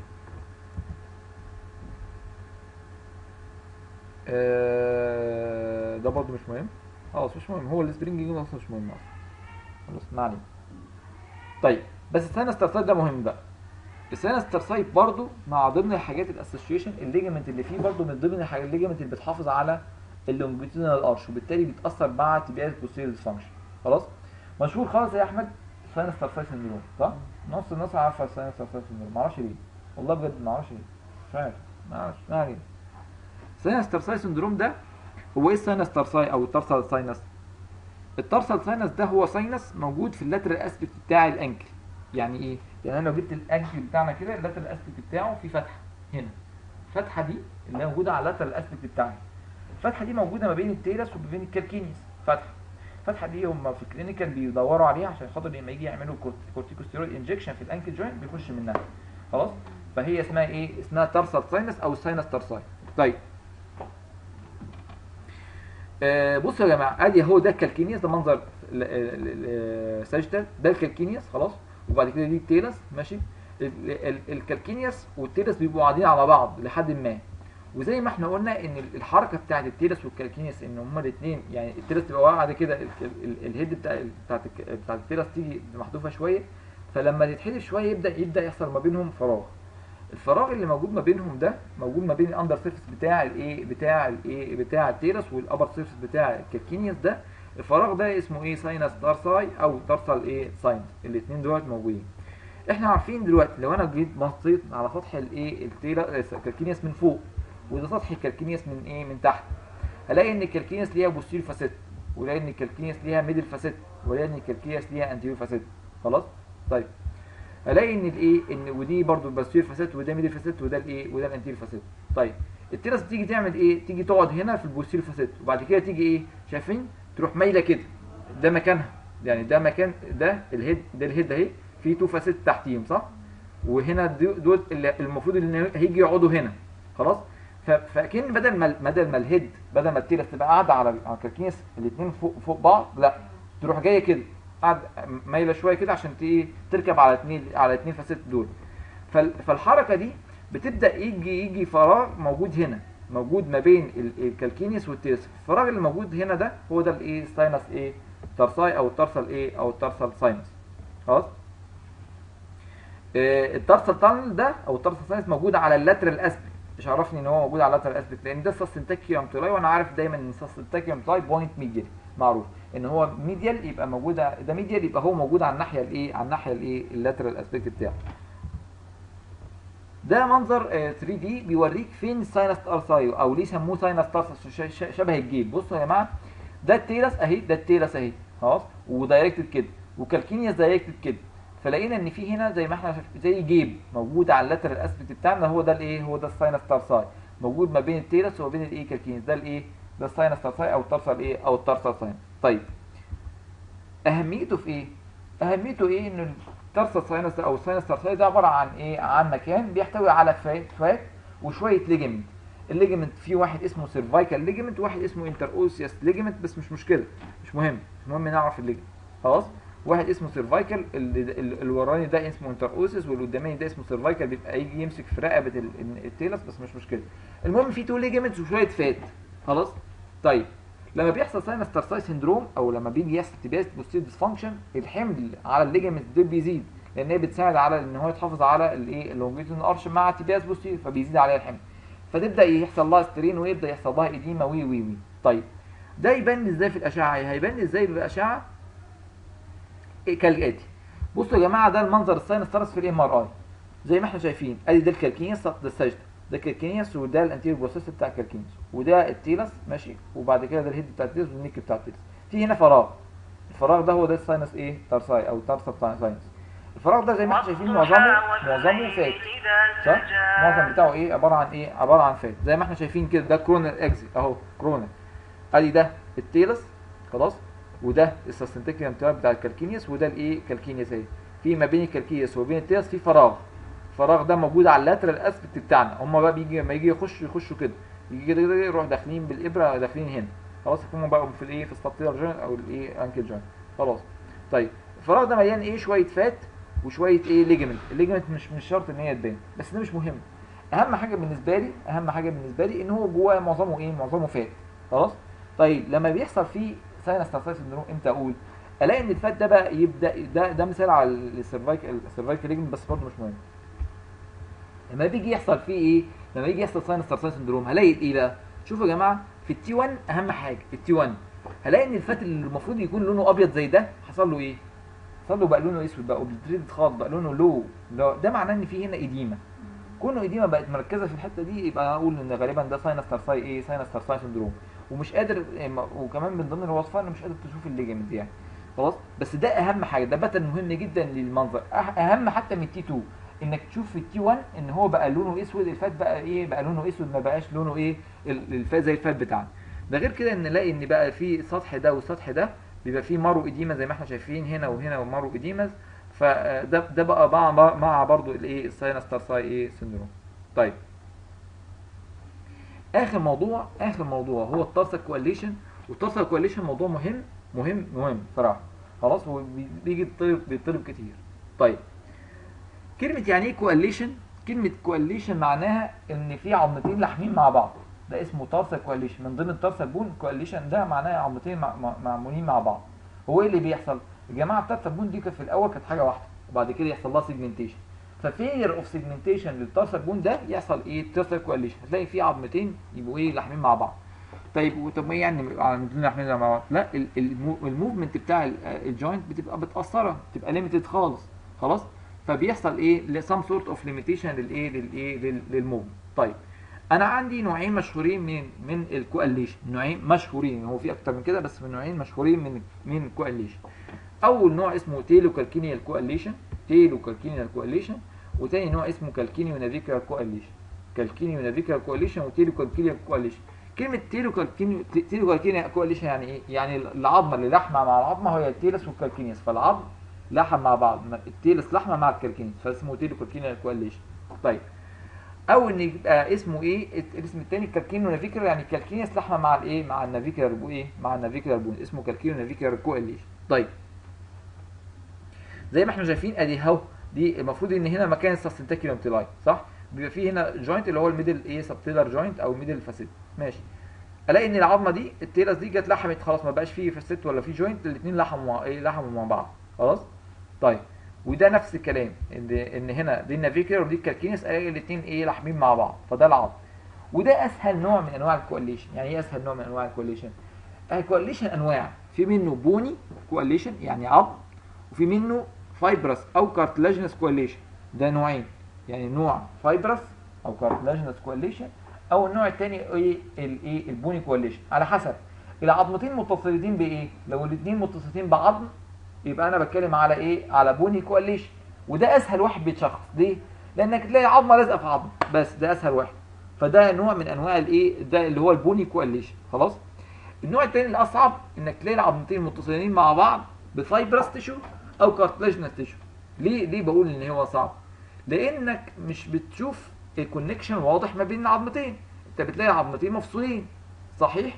آه، ده برضه مش مهم خلاص مش مهم هو السبرينج ليجمنت اصلا مش مهم اصلا خلاص ما علينا طيب بس الساينس سايت ده مهم بقى الساينس سايت برضه مع ضمن الحاجات الاسوشيشن الليجمنت اللي فيه برضه من ضمن الحاجات الليجمنت اللي بتحافظ على اللونجيتودينال ارش وبالتالي بيتاثر مع تبياس بوستيريور ديسفانكشن خلاص مشهور خالص يا احمد ساينس سايت سندروم صح نص الناس عارفه الساينس سايت سندروم معرفش ليه والله بجد معرفش ليه مش عارف معرفش ما علينا ساينس ترساي سندروم ده هو ايه الساينس ترساي او الترسال ساينس الترسال ساينس ده هو ساينس موجود في اللاترال اسبكت بتاع الانكل يعني ايه يعني انا لو جبت الانكل بتاعنا كده اللاترال اسبكت بتاعه في فتحه هنا الفتحه دي اللي موجوده على اللاترال اسبكت بتاعنا الفتحه دي موجوده ما بين التيرس وما بين الكالكينيس فتحه الفتحه دي هم في الكلينيكال بيدوروا عليها عشان خاطر لما يجي يعملوا كورتيكوستيرويد انجكشن في الانكل جوينت بيخش منها خلاص فهي اسمها ايه اسمها ترسال ساينس او ساينس ترساي طيب آه، بصوا يا جماعه ادي هو ده الكالكينيوس ده منظر ساجيتال ده الكالكينيوس خلاص وبعد كده دي التيلس ماشي ال- ال- الكالكينيوس والتيلس بيبقوا قاعدين على بعض لحد ما وزي ما احنا قلنا ان ال- الحركه بتاعت التيلس والكالكينيوس ان هما الاثنين يعني التيلس تبقى قاعده كده ال- ال- الهيد بتاع بتاعت الك- بتاعت التيلس تيجي محذوفه شويه فلما تتحذف شويه يبدا يبدا يحصل ما بينهم فراغ الفراغ اللي موجود ما بينهم ده موجود ما بين الاندر سيرفيس بتاع الايه بتاع الايه بتاع التيرس والابر سيرفيس بتاع الكالكينيوس ده الفراغ ده اسمه ايه ساينس تارساي او تارسال ايه ساينس الاثنين دول موجودين احنا عارفين دلوقتي لو انا جيت بصيت على سطح الايه التيرا الكالكينيوس من فوق وده سطح الكالكينيوس من ايه من تحت هلاقي ان الكالكينيس ليها بوستيريور فاسيت ولاقي ان الكالكينيس ليها ميدل فاسيت ولاقي ان الكالكينيس ليها انتيريور فاسيت خلاص طيب هلاقي ان الايه ان ودي برضو بوستيريور فاسيت وده ميدل فاسيت وده الايه وده الانتيريور فاسيت طيب التيرس تيجي تعمل ايه تيجي تقعد هنا في البوستيريور فاسيت وبعد كده تيجي ايه شايفين تروح مايله كده ده مكانها يعني ده مكان ده الهيد ده الهيد اهي في تو فاسيت تحتيهم صح وهنا دو- دول اللي المفروض ان هيجي يقعدوا هنا خلاص ف- فاكن بدل ما بدل ما الهيد بدل ما التيرس تبقى قاعده على على الكركينس الاثنين فوق فوق بعض لا تروح جايه كده قاعد مايله شويه كده عشان ت- ايه تركب على اثنين على اثنين فاسيت دول فال- فالحركه دي بتبدا يجي يجي فراغ موجود هنا موجود ما بين ال- الكالكينيس والتيرس الفراغ اللي موجود هنا ده هو ده الايه ساينس ايه ترساي او الترسل ايه او الترسل ساينس خلاص آه، الترسل تانل ده او الترسل ساينس موجود على اللاترال اسبكت مش عرفني ان هو موجود على اللاترال اسبكت لان ده سستنتاكيوم تلاي وانا عارف دايما ان سستنتاكيوم تلاي بوينت ميديال معروف ان هو ميديال يبقى موجود ع- ده ميديال يبقى هو موجود على الناحيه الايه على الناحيه الايه اللاترال اسبكت بتاعه ده منظر آه، 3 دي بيوريك فين الساينس تارسايو او ليه سموه ساينس تارسس ش- ش- شبه الجيب بصوا يا جماعه ده التيرس اهي ده التيرس اهي خلاص ودايركتد كده وكالكينياس دايركتد كده فلقينا ان في هنا زي ما احنا شايف زي جيب موجود على اللاترال اسبكت بتاعنا هو ده الايه هو ده الساينس تارساي موجود ما بين التيرس وما بين الايه كالكينياس ده الايه ده الساينس تارساي او التارسال ايه او التارسال ساينس طيب اهميته في ايه اهميته ايه ان التارسال ساينس ده او الساينس تارساي ده عباره عن ايه عن مكان بيحتوي على فات فات وشويه ليجمنت الليجمنت في واحد اسمه سيرفايكال ليجمنت وواحد اسمه انتر اوسيوس ليجمنت بس مش مشكله مش مهم مش مهم نعرف الليجمنت خلاص واحد اسمه سيرفايكال الوراني ده اسمه انتر اوسيس واللي قدامي ده اسمه سيرفايكال بيبقى يجي يمسك في رقبه ال- ال- التيلس بس مش مشكله المهم في تو ليجمنتس وشويه فات خلاص طيب لما بيحصل ساينس تارساي سندروم او لما بيجي يحصل تبياس بوستير ديسفانكشن الحمل على الليجمنت دول بيزيد لان هي بتساعد على ان هو يتحافظ على الايه اللونجيتودينال ارش مع تبياس بوستير فبيزيد عليها الحمل فتبدا يحصل لها سترين ويبدا يحصل لها اديمه وي وي وي طيب ده يبان ازاي في الاشعه هيبان ازاي بالاشعه إيه كالاتي بصوا يا جماعه ده المنظر الساينس تارس في الام ار اي زي ما احنا شايفين ادي ده الكالكينيس ده السجده ده الكالكينيس وده الانتيريور بروسيس بتاع الكالكينيس وده التيلس ماشي وبعد كده ده الهيد بتاع التيلس والنيك بتاع التيلس في هنا فراغ الفراغ ده هو ده الساينس ايه تارساي او التارسا بتاع ساينس الفراغ ده زي ما احنا شايفين معظمه معظمه فات صح معظم بتاعه ايه عباره عن ايه عباره عن فات زي ما احنا شايفين كده ده كرونال اكزيت اهو كرونال ادي ده التيلس خلاص وده السستنتيكيوم بتاع الكالكينيوس وده الايه كالكينيوس اهي في ما بين الكالكينيوس وبين التيلس في فراغ الفراغ ده موجود على اللاترال اسبكت بتاعنا هم بقى بيجي لما يجي يخشوا يخشوا كده يجي كده كده يروح داخلين بالابره داخلين هنا خلاص هم بقوا في الايه في السبتيلر جوينت او الايه انكل جوينت خلاص طيب الفراغ ده مليان ايه شويه فات وشويه ايه ليجمنت الليجمنت مش مش شرط ان هي تبان بس ده مش مهم اهم حاجه بالنسبه لي اهم حاجه بالنسبه لي ان هو جواه معظمه ايه معظمه فات خلاص طيب لما بيحصل فيه ساينس تارسايس سندروم امتى اقول الاقي ان الفات ده بقى يبدا ده ده مثال على السيرفايكال السيرفايكال ليجمنت بس برضه مش مهم لما بيجي يحصل فيه ايه لما يجي يحصل ساينس تارسايس سندروم هلاقي ايه بقى شوفوا يا جماعه في التي 1 اهم حاجه التي 1 هلاقي ان الفات اللي المفروض يكون لونه ابيض زي ده حصل له ايه حصل له بقى لونه اسود بقى اوبليتريتد خالص بقى لونه لو لو- ده معناه ان في هنا اديمه كونه اديمه بقت مركزه في الحته دي يبقى اقول ان غالبا ده ساينس تارساي ايه ساينس تارساي سندروم ومش قادر إيه، م- وكمان من ضمن الوصفه انه مش قادر تشوف الليجمنت يعني خلاص بس ده اهم حاجه ده باترن مهم جدا للمنظر أه- اهم حتى من التي 2 انك تشوف في التي 1 ان هو بقى لونه اسود الفات بقى ايه بقى لونه اسود ما بقاش لونه ايه ال- الفات زي الفات بتاعنا ده غير كده ان نلاقي ان بقى في السطح ده والسطح ده بيبقى فيه مارو اديما زي ما احنا شايفين هنا وهنا ومارو اديماز فده ده بقى مع مع برضو الايه الساينس تارساي ايه سندروم طيب اخر موضوع اخر موضوع هو التارسا كواليشن والتارسا كواليشن موضوع مهم مهم مهم صراحه خلاص هو بي- بيجي يطلب بيطلب كتير طيب كلمه يعني ايه كواليشن كلمه كواليشن معناها ان في عظمتين لاحمين مع بعض ده اسمه تارسا كواليشن من ضمن التارسا بون كواليشن ده معناه عظمتين مع- مع- معمولين مع بعض هو ايه اللي بيحصل يا جماعه التارسا بون دي كانت في الاول كانت حاجه واحده وبعد كده يحصل لها سيجمنتيشن ففيلير اوف سيجمنتيشن للتارسا بون ده يحصل ايه تارسا كواليشن هتلاقي في عظمتين يبقوا ايه لاحمين مع بعض طيب وطب ما ايه يعني عظمتين لاحمين مع بعض لا ال- المو- الموفمنت بتاع ال- الجوينت بتبقى متاثره بتبقى ليميتد خالص خلاص فبيحصل ايه سام سورت اوف ليميتيشن للايه للايه لل- للموفمنت طيب انا عندي نوعين مشهورين من من الكواليشن نوعين مشهورين هو في اكتر من كده بس من نوعين مشهورين من من الكواليشن اول نوع اسمه تيلو كالكينيال كواليشن تيلو كالكينيال كواليشن وتاني نوع اسمه كالكينيو نافيكال كواليشن كالكينيو نافيكال كواليشن وتيلو كالكينيال كواليشن كلمة تيلو كالكينيو تيلو كالكينيال كواليشن يعني ايه؟ يعني العظمة اللي لحمة مع العظمة هي التيلس والكالكينيس فالعظم لحم مع بعض التيلس لحمة مع الكالكينيس فاسمه تيلو كالكينيال كواليشن طيب او ان يبقى اسمه ايه الاسم الثاني كالكينو نافيكولار يعني كالكينيس لحمه مع الايه مع النافيكولار بو ايه مع النافيكولار بون اسمه كالكينو نافيكولار كواليشن طيب زي ما احنا شايفين ادي اهو دي المفروض ان هنا مكان السستنتاكيولم تيلاي صح بيبقى فيه هنا جوينت اللي هو الميدل ايه سبتيلر جوينت او ميدل فاسيت ماشي الاقي ان العظمه دي التيلس دي جت لحمت خلاص ما بقاش فيه فاسيت ولا فيه جوينت الاثنين لحموا مع ايه لحموا مع بعض خلاص طيب وده نفس الكلام ان ان هنا دي النافيكولار ودي الكالكينيس الاقي الاثنين ايه لاحمين مع بعض فده العظم وده اسهل نوع من انواع الكواليشن يعني ايه اسهل نوع من انواع الكواليشن الكواليشن انواع في منه بوني كواليشن يعني عظم وفي منه فايبرس او كارتلاجينس كواليشن ده نوعين يعني نوع فايبرس او كارتلاجينس كواليشن او النوع الثاني ايه الايه البوني كواليشن على حسب العظمتين متصلتين بايه لو الاثنين متصلتين بعظم يبقى انا بتكلم على ايه على بوني كواليشن وده اسهل واحد بيتشخص ليه لانك تلاقي عظمه لازقه في عظم بس ده اسهل واحد فده نوع من انواع الايه ده اللي هو البوني كواليشن خلاص النوع الثاني الاصعب انك تلاقي العظمتين متصلين مع بعض بفايبرس تيشو او كارتلاجينس تيشو ليه ليه بقول ان هو صعب لانك مش بتشوف الكونكشن واضح ما بين العظمتين انت بتلاقي عظمتين مفصولين صحيح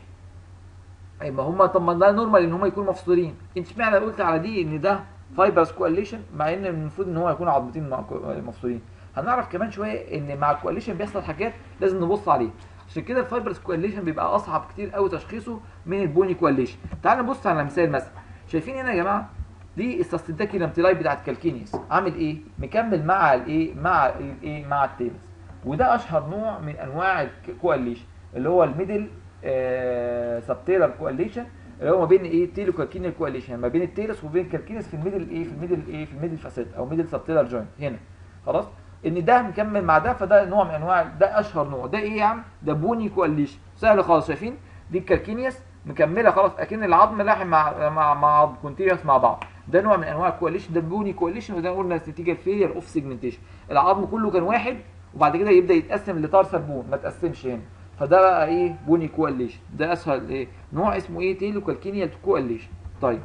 يبقى هما طب ما ده نورمال ان هما يكونوا مفصولين انت اشمعنى قلت على دي ان ده فايبرس كواليشن مع ان المفروض ان هو يكون عظمتين مفصولين هنعرف كمان شويه ان مع الكواليشن بيحصل حاجات لازم نبص عليها عشان كده الفايبرس كواليشن بيبقى اصعب كتير قوي تشخيصه من البوني كواليشن تعال نبص على مثال مثلا شايفين هنا يا جماعه دي السستنتاكي لامتلاي بتاعت كالكينيس عامل ايه مكمل مع الايه مع الايه مع التيلس وده اشهر نوع من انواع الكواليشن اللي هو الميدل آه سبتيلر كواليشن اللي هو ما بين ايه تيلو كالكينيال كواليشن ما بين التيلس وبين كالكينيس في الميدل ايه في الميدل ايه في الميدل فاسيت او ميدل سبتيلر جوينت هنا خلاص ان ده مكمل مع ده فده نوع من انواع ده اشهر نوع ده ايه يا عم ده بوني كواليشن سهل خالص شايفين دي الكالكينيس مكمله خلاص اكن العظم لاحم مع مع مع كونتينوس مع بعض ده نوع من انواع الكواليشن ده بوني كواليشن وده قلنا نتيجه الفيلير اوف سيجمنتيشن العظم كله كان واحد وبعد كده يبدا يتقسم لتارسال بون ما تقسمش هنا فده بقى ايه بوني كواليشن ده اسهل ايه نوع اسمه ايه تيلو كالكينيال كواليشن طيب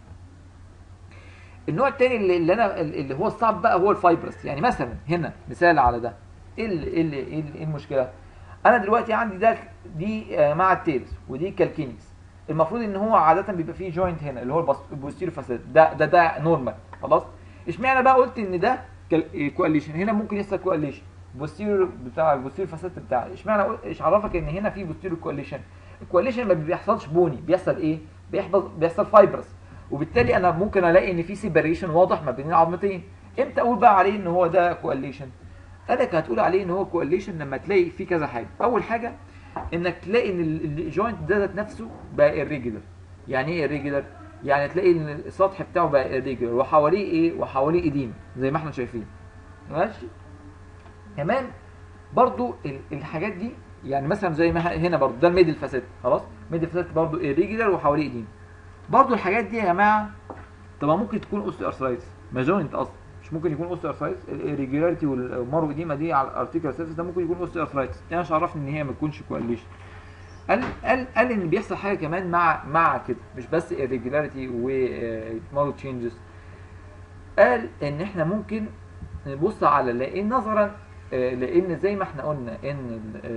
النوع الثاني اللي, اللي انا اللي هو الصعب بقى هو الفايبرس يعني مثلا هنا مثال على ده ايه اللي ايه اللي ايه المشكله انا دلوقتي عندي ده دي آه مع التيلز ودي كالكينيس المفروض ان هو عاده بيبقى فيه جوينت هنا اللي هو البوستيريو فاسيت ده ده ده نورمال خلاص اشمعنى بقى قلت ان ده كواليشن هنا ممكن يحصل كواليشن بوستيريو بتاع البوستيريو فاسيت بتاع اشمعنى ايش عرفك ان هنا في بوستيريو كواليشن الكواليشن ما بيحصلش بوني بيحصل ايه بيحصل بيحصل فايبرس وبالتالي انا ممكن الاقي ان في سيبريشن واضح ما بين العظمتين امتى اقول بقى عليه ان هو ده كواليشن قالك هتقول عليه ان هو كواليشن لما تلاقي فيه كذا حاجه اول حاجه انك تلاقي ان الجوينت ده ذات نفسه بقى irregular يعني ايه irregular يعني تلاقي ان السطح بتاعه بقى irregular وحواليه ايه وحواليه ايدين زي ما احنا شايفين ماشي كمان برضو الحاجات دي يعني مثلا زي ما هنا برضو ده الميدل فاسيت خلاص ميدل فاسيت برضو irregular وحواليه ايدين برضو الحاجات دي يا جماعه طبعا ممكن تكون اوستي ارثرايتس ما جوينت اصلا مش ممكن يكون اوستي ارثرايتس الريجولاريتي والمرو اديما دي على الارتيكال سيرفيس ده ممكن يكون اوستي ارثرايتس انا مش عرفني ان هي ما تكونش كواليشن قال قال قال ان بيحصل حاجه كمان مع مع كده مش بس irregularity ومارو تشينجز قال ان احنا ممكن نبص على لان نظرا لان زي ما احنا قلنا ان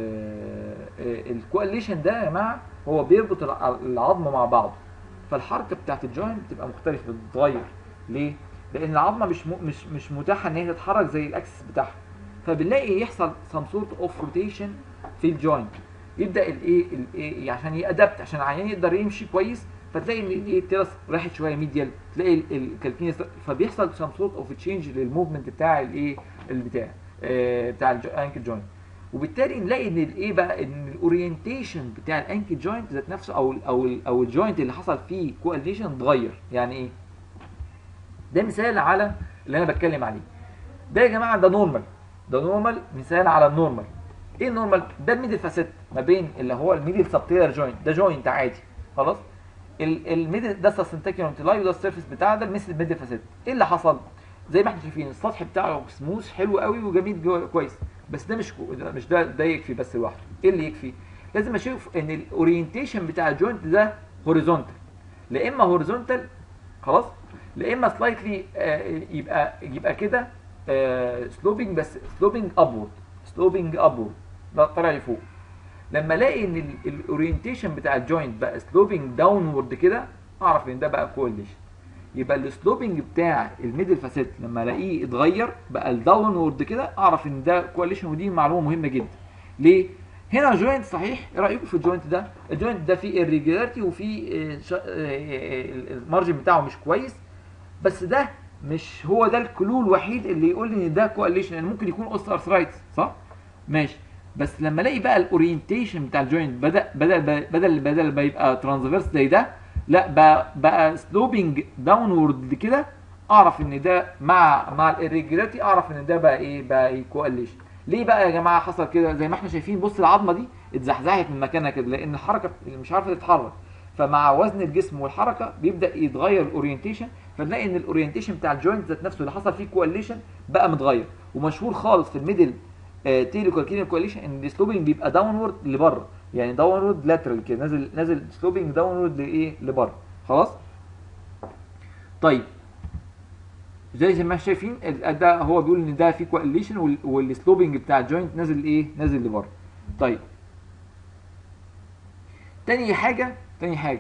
الكواليشن ده يا جماعه هو بيربط العظم مع بعض فالحركه بتاعت الجوينت بتبقى مختلفه بتتغير ليه؟ لان العظمه مش م... مش مش متاحه ان هي تتحرك زي الاكسس بتاعها فبنلاقي يحصل سم سورت اوف روتيشن في الجوينت يبدا الايه الايه عشان يادبت عشان العيان يقدر يمشي كويس فتلاقي ان الايه الترس راحت شويه ميديال تلاقي الكالكينيس فبيحصل سم سورت اوف تشينج للموفمنت بتاع الايه البتاع آه بتاع الانكل جوينت وبالتالي نلاقي ان الايه بقى ان الاورينتيشن بتاع الانكل جوينت ذات نفسه او ال او ال او الجوينت اللي حصل فيه كواليشن اتغير يعني ايه ده مثال على اللي انا بتكلم عليه ده يا جماعه ده نورمال ده نورمال مثال على النورمال ايه النورمال ده الميدل فاسيت ما بين اللي هو الميدل سبتيلر جوينت ده جوينت عادي خلاص ال- الميدل ده سسنتاكيون تلاي وده السيرفيس بتاع ده الميدل الميدل فاسيت ايه اللي حصل زي ما احنا شايفين السطح بتاعه سموث حلو قوي وجميل جو- كويس بس ده مش كو- ده مش ده ده يكفي بس لوحده ايه اللي يكفي لازم اشوف ان الاورينتيشن بتاع الجوينت ده هوريزونتال لا اما هوريزونتال خلاص لا اما سلايتلي يبقى يبقى كده سلوبينج بس سلوبينج ابورد سلوبينج ابورد ده طالع لفوق لما الاقي ان الاورينتيشن بتاع الجوينت بقى سلوبينج داونورد كده اعرف ان ده بقى كواليشن يبقى السلوبينج بتاع الميدل فاسيت لما الاقيه اتغير بقى الداونورد كده اعرف ان ده كواليشن ودي معلومه مهمه جدا ليه هنا الجوينت صحيح ايه رايكم في الجوينت ده الجوينت ده فيه irregularity وفيه آه، شا- آه، آه، المارجن بتاعه مش كويس بس ده مش هو ده الكلو الوحيد اللي يقول لي ان ده كواليشن يعني ممكن يكون اوست ارثرايتس صح ماشي بس لما الاقي بقى الاورينتيشن بتاع الجوينت بدا بدل بدل بدل ما يبقى ترانسفيرس زي ده لا بقى بقى سلوبينج داونورد كده اعرف ان ده مع مع الاريجولاريتي اعرف ان ده بقى ايه بقى ايه كواليشن ليه بقى يا جماعه حصل كده زي ما احنا شايفين بص العظمه دي اتزحزحت من مكانها كده لان الحركه اللي مش عارفه تتحرك فمع وزن الجسم والحركه بيبدا يتغير الاورينتيشن فنلاقي ان الاورينتيشن بتاع الجوينت ذات نفسه اللي حصل فيه كواليشن بقى متغير ومشهور خالص في الميدل تيلي كالكينيال كواليشن ان السلوبينج بيبقى داونورد لبره يعني داونورد لاترال كده نازل نازل سلوبينج داونورد لايه لبره خلاص طيب زي ما احنا شايفين ال- ده هو بيقول ان ده في كواليشن والسلوبينج بتاع الجوينت نازل ايه نازل لبره طيب تاني حاجه تاني حاجه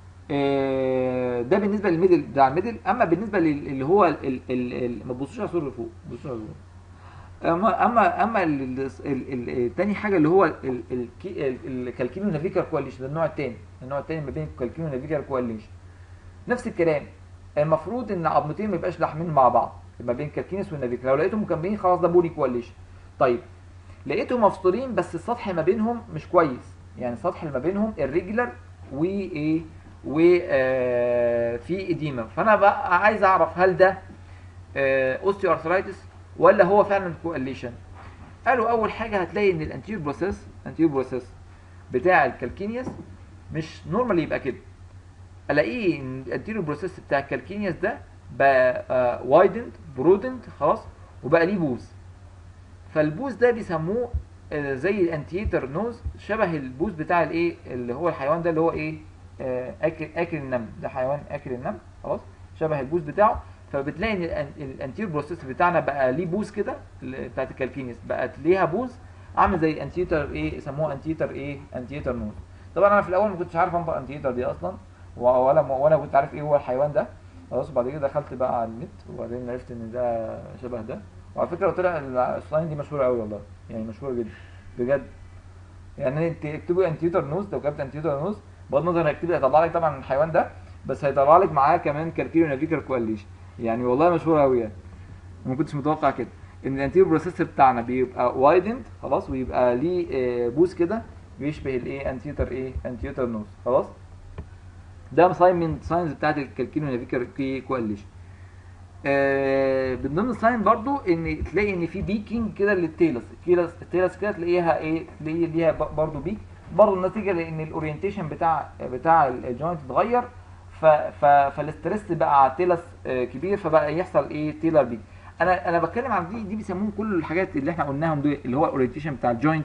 آه، ده بالنسبه للميدل بتاع الميدل اما بالنسبه لل- اللي هو ال- ال- ال- ال- ما تبصوش على الصوره اللي فوق بصوا على الصورة. اما اما اما ال- ال- ال- ال- تاني حاجه اللي هو ال- ال- ال- الكالكيلو نافيكال كواليشن ده النوع التاني النوع التاني ما بين الكالكيلو نافيكال كواليشن نفس الكلام المفروض ان عظمتين ما يبقاش لاحمين مع بعض ما بين كالكينس والنافيكال لو لقيتهم مكملين خلاص ده بوني كواليشن طيب لقيتهم مفصولين بس السطح ما بينهم مش كويس يعني السطح اللي ما بينهم الريجولار وايه و آه، في اديمه فانا بقى عايز اعرف هل ده اوستيو ارثرايتس ولا هو فعلا كواليشن قالوا اول حاجه هتلاقي ان الانتيور بروسيس الانتيور بروسيس بتاع الكالكينيوس مش نورمالي يبقى كده الاقيه ان الانتيريور بروسيس بتاع الكالكينيوس ده بقى وايدند برودند خلاص وبقى ليه بوز فالبوز ده بيسموه آه، زي الانتيتر نوز شبه البوز بتاع الايه اللي هو الحيوان ده اللي هو ايه آه، اكل اكل النمل ده حيوان اكل النمل خلاص شبه البوز بتاعه فبتلاقي ان الأن- الانتير بروسيس بتاعنا بقى ليه بوز كده ال- بتاعت الكالكينيس بقت ليها بوز عامل زي انتيتر ايه يسموها انتيتر ايه انتيتر نوز طبعا انا في الاول ما كنتش عارف انطق انتيتر دي اصلا و- ولا ولا كنت عارف ايه هو الحيوان ده خلاص وبعد كده دخلت بقى على النت وبعدين عرفت ان ده شبه ده وعلى فكره طلع السلاين دي مشهوره قوي والله يعني مشهوره جدا بجد يعني انت اكتبوا انتيوتر نوز لو كتبت انتيوتر نوز بغض النظر هيكتب هيطلع لك طبعا الحيوان ده بس هيطلع لك معاه كمان كاركيرو نافيكر كواليشن يعني والله مشهوره قوي يعني ما كنتش متوقع كده ان الانتيريور بروسيس بتاعنا بيبقى وايدند خلاص ويبقى ليه آه، بوز كده بيشبه الايه انتيوتر ايه انتيوتر نوز خلاص ده ساين من ساينز بتاعت الكالكينو نافيكر كواليشن آه، من ضمن الساين برضو ان تلاقي ان في بيكينج كده للتيلس التيلس التيلس كده تلاقيها ايه تلاقي ليها ب- برضو بيك برضو نتيجه لان الاورينتيشن بتاع بتاع الجوينت اتغير ف ف فالاسترس بقى على التيلس آه، كبير فبقى يحصل ايه تيلر بيك انا انا بتكلم عن دي دي بيسموهم كل الحاجات اللي احنا قلناهم دول اللي هو الاورينتيشن بتاع الجوينت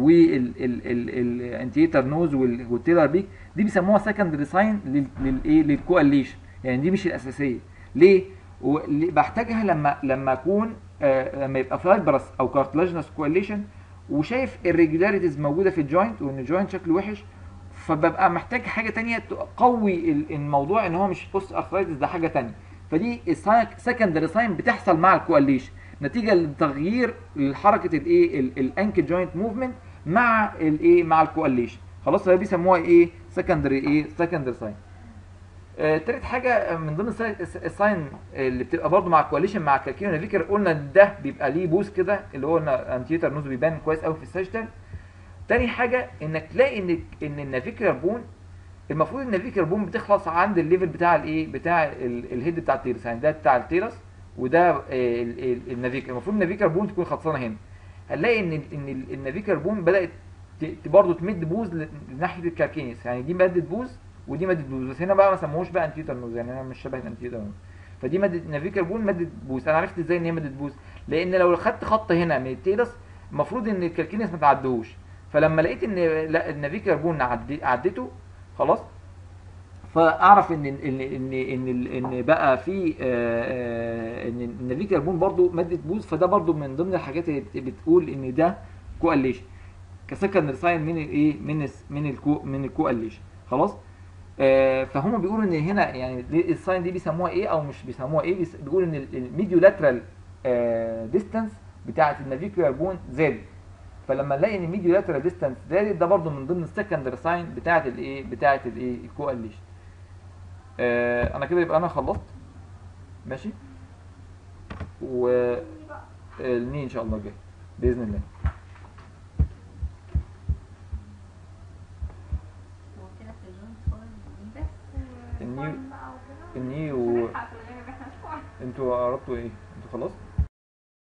والانتيتر نوز والتيلر بيك دي بيسموها سكندري ساين للايه للكواليشن يعني دي مش الاساسيه ليه وليه- بحتاجها لما لما اكون آه، لما يبقى فايبرس او كارتلاجنس كواليشن وشايف الريجولاريتيز موجوده في الجوينت وان الجوينت شكله وحش فببقى محتاج حاجه تانية تقوي ال- الموضوع ان هو مش بوست ارثرايتس ده حاجه تانية فدي سكندري ساين بتحصل مع الكواليشن نتيجه لتغيير حركه الايه الانكل جوينت موفمنت مع الايه مع الكواليشن خلاص ده بيسموها ايه سكندري ايه سكندري ساين آه، تالت حاجه من ضمن السا- الس- الساين اللي بتبقى برضو مع الكواليشن مع الكالكيون نافيكر قلنا إن ده بيبقى ليه بوز كده اللي هو قلنا انتيتر نوز بيبان كويس قوي في الساجيتال تاني حاجه انك تلاقي ان ان النافيكر بون المفروض النافيكر بون بتخلص عند الليفل بتاع الايه بتاع ال- الهيد بتاع التيرس يعني ده بتاع التيرس وده آه، ال- ال- النافيكر المفروض النافيكر بون تكون خلصانه هنا هنلاقي ان ال- ان ال- النافي كربون بدات ت- برضه تمد بوز ل- لناحيه الكالكينيس يعني دي ماده بوز ودي ماده بوز بس هنا بقى ما سموهوش بقى انتيتر نوز يعني انا مش شبه الانتيتر نوز فدي ماده نافي كربون ماده بوز انا عرفت ازاي ان هي ماده بوز لان لو خدت خط هنا من التيلس المفروض ان الكالكينيس ما تعدهوش فلما لقيت ان لا النافي كربون عدي عدته خلاص فاعرف ان ان ان ان ان بقى في آه، آه، ان النافي كربون برضو ماده بوز فده برضو من ضمن الحاجات اللي بت- بتقول ان ده كواليشن كسكندري ساين من الايه من الس- من الكو من الكواليشن خلاص آه، فهم بيقولوا ان هنا يعني دي- الساين دي بيسموها ايه او مش بيسموها ايه بيس- بيقولوا ان الميديو لاترال ديستانس بتاعه النافي كربون زادت فلما نلاقي ان الميديو لاترال ديستانس زادت ده برضو من ضمن السكندري ساين بتاعه الايه بتاعه الايه الكواليشن آه انا كده يبقى انا خلصت ماشي و الني ان شاء الله جاي باذن الله هو كده في الجوينت فايل دي بس النيو- فن بقى وكده. الني و هنلحق في الغالب احنا شوية. انتوا قربتوا ايه انتوا خلاص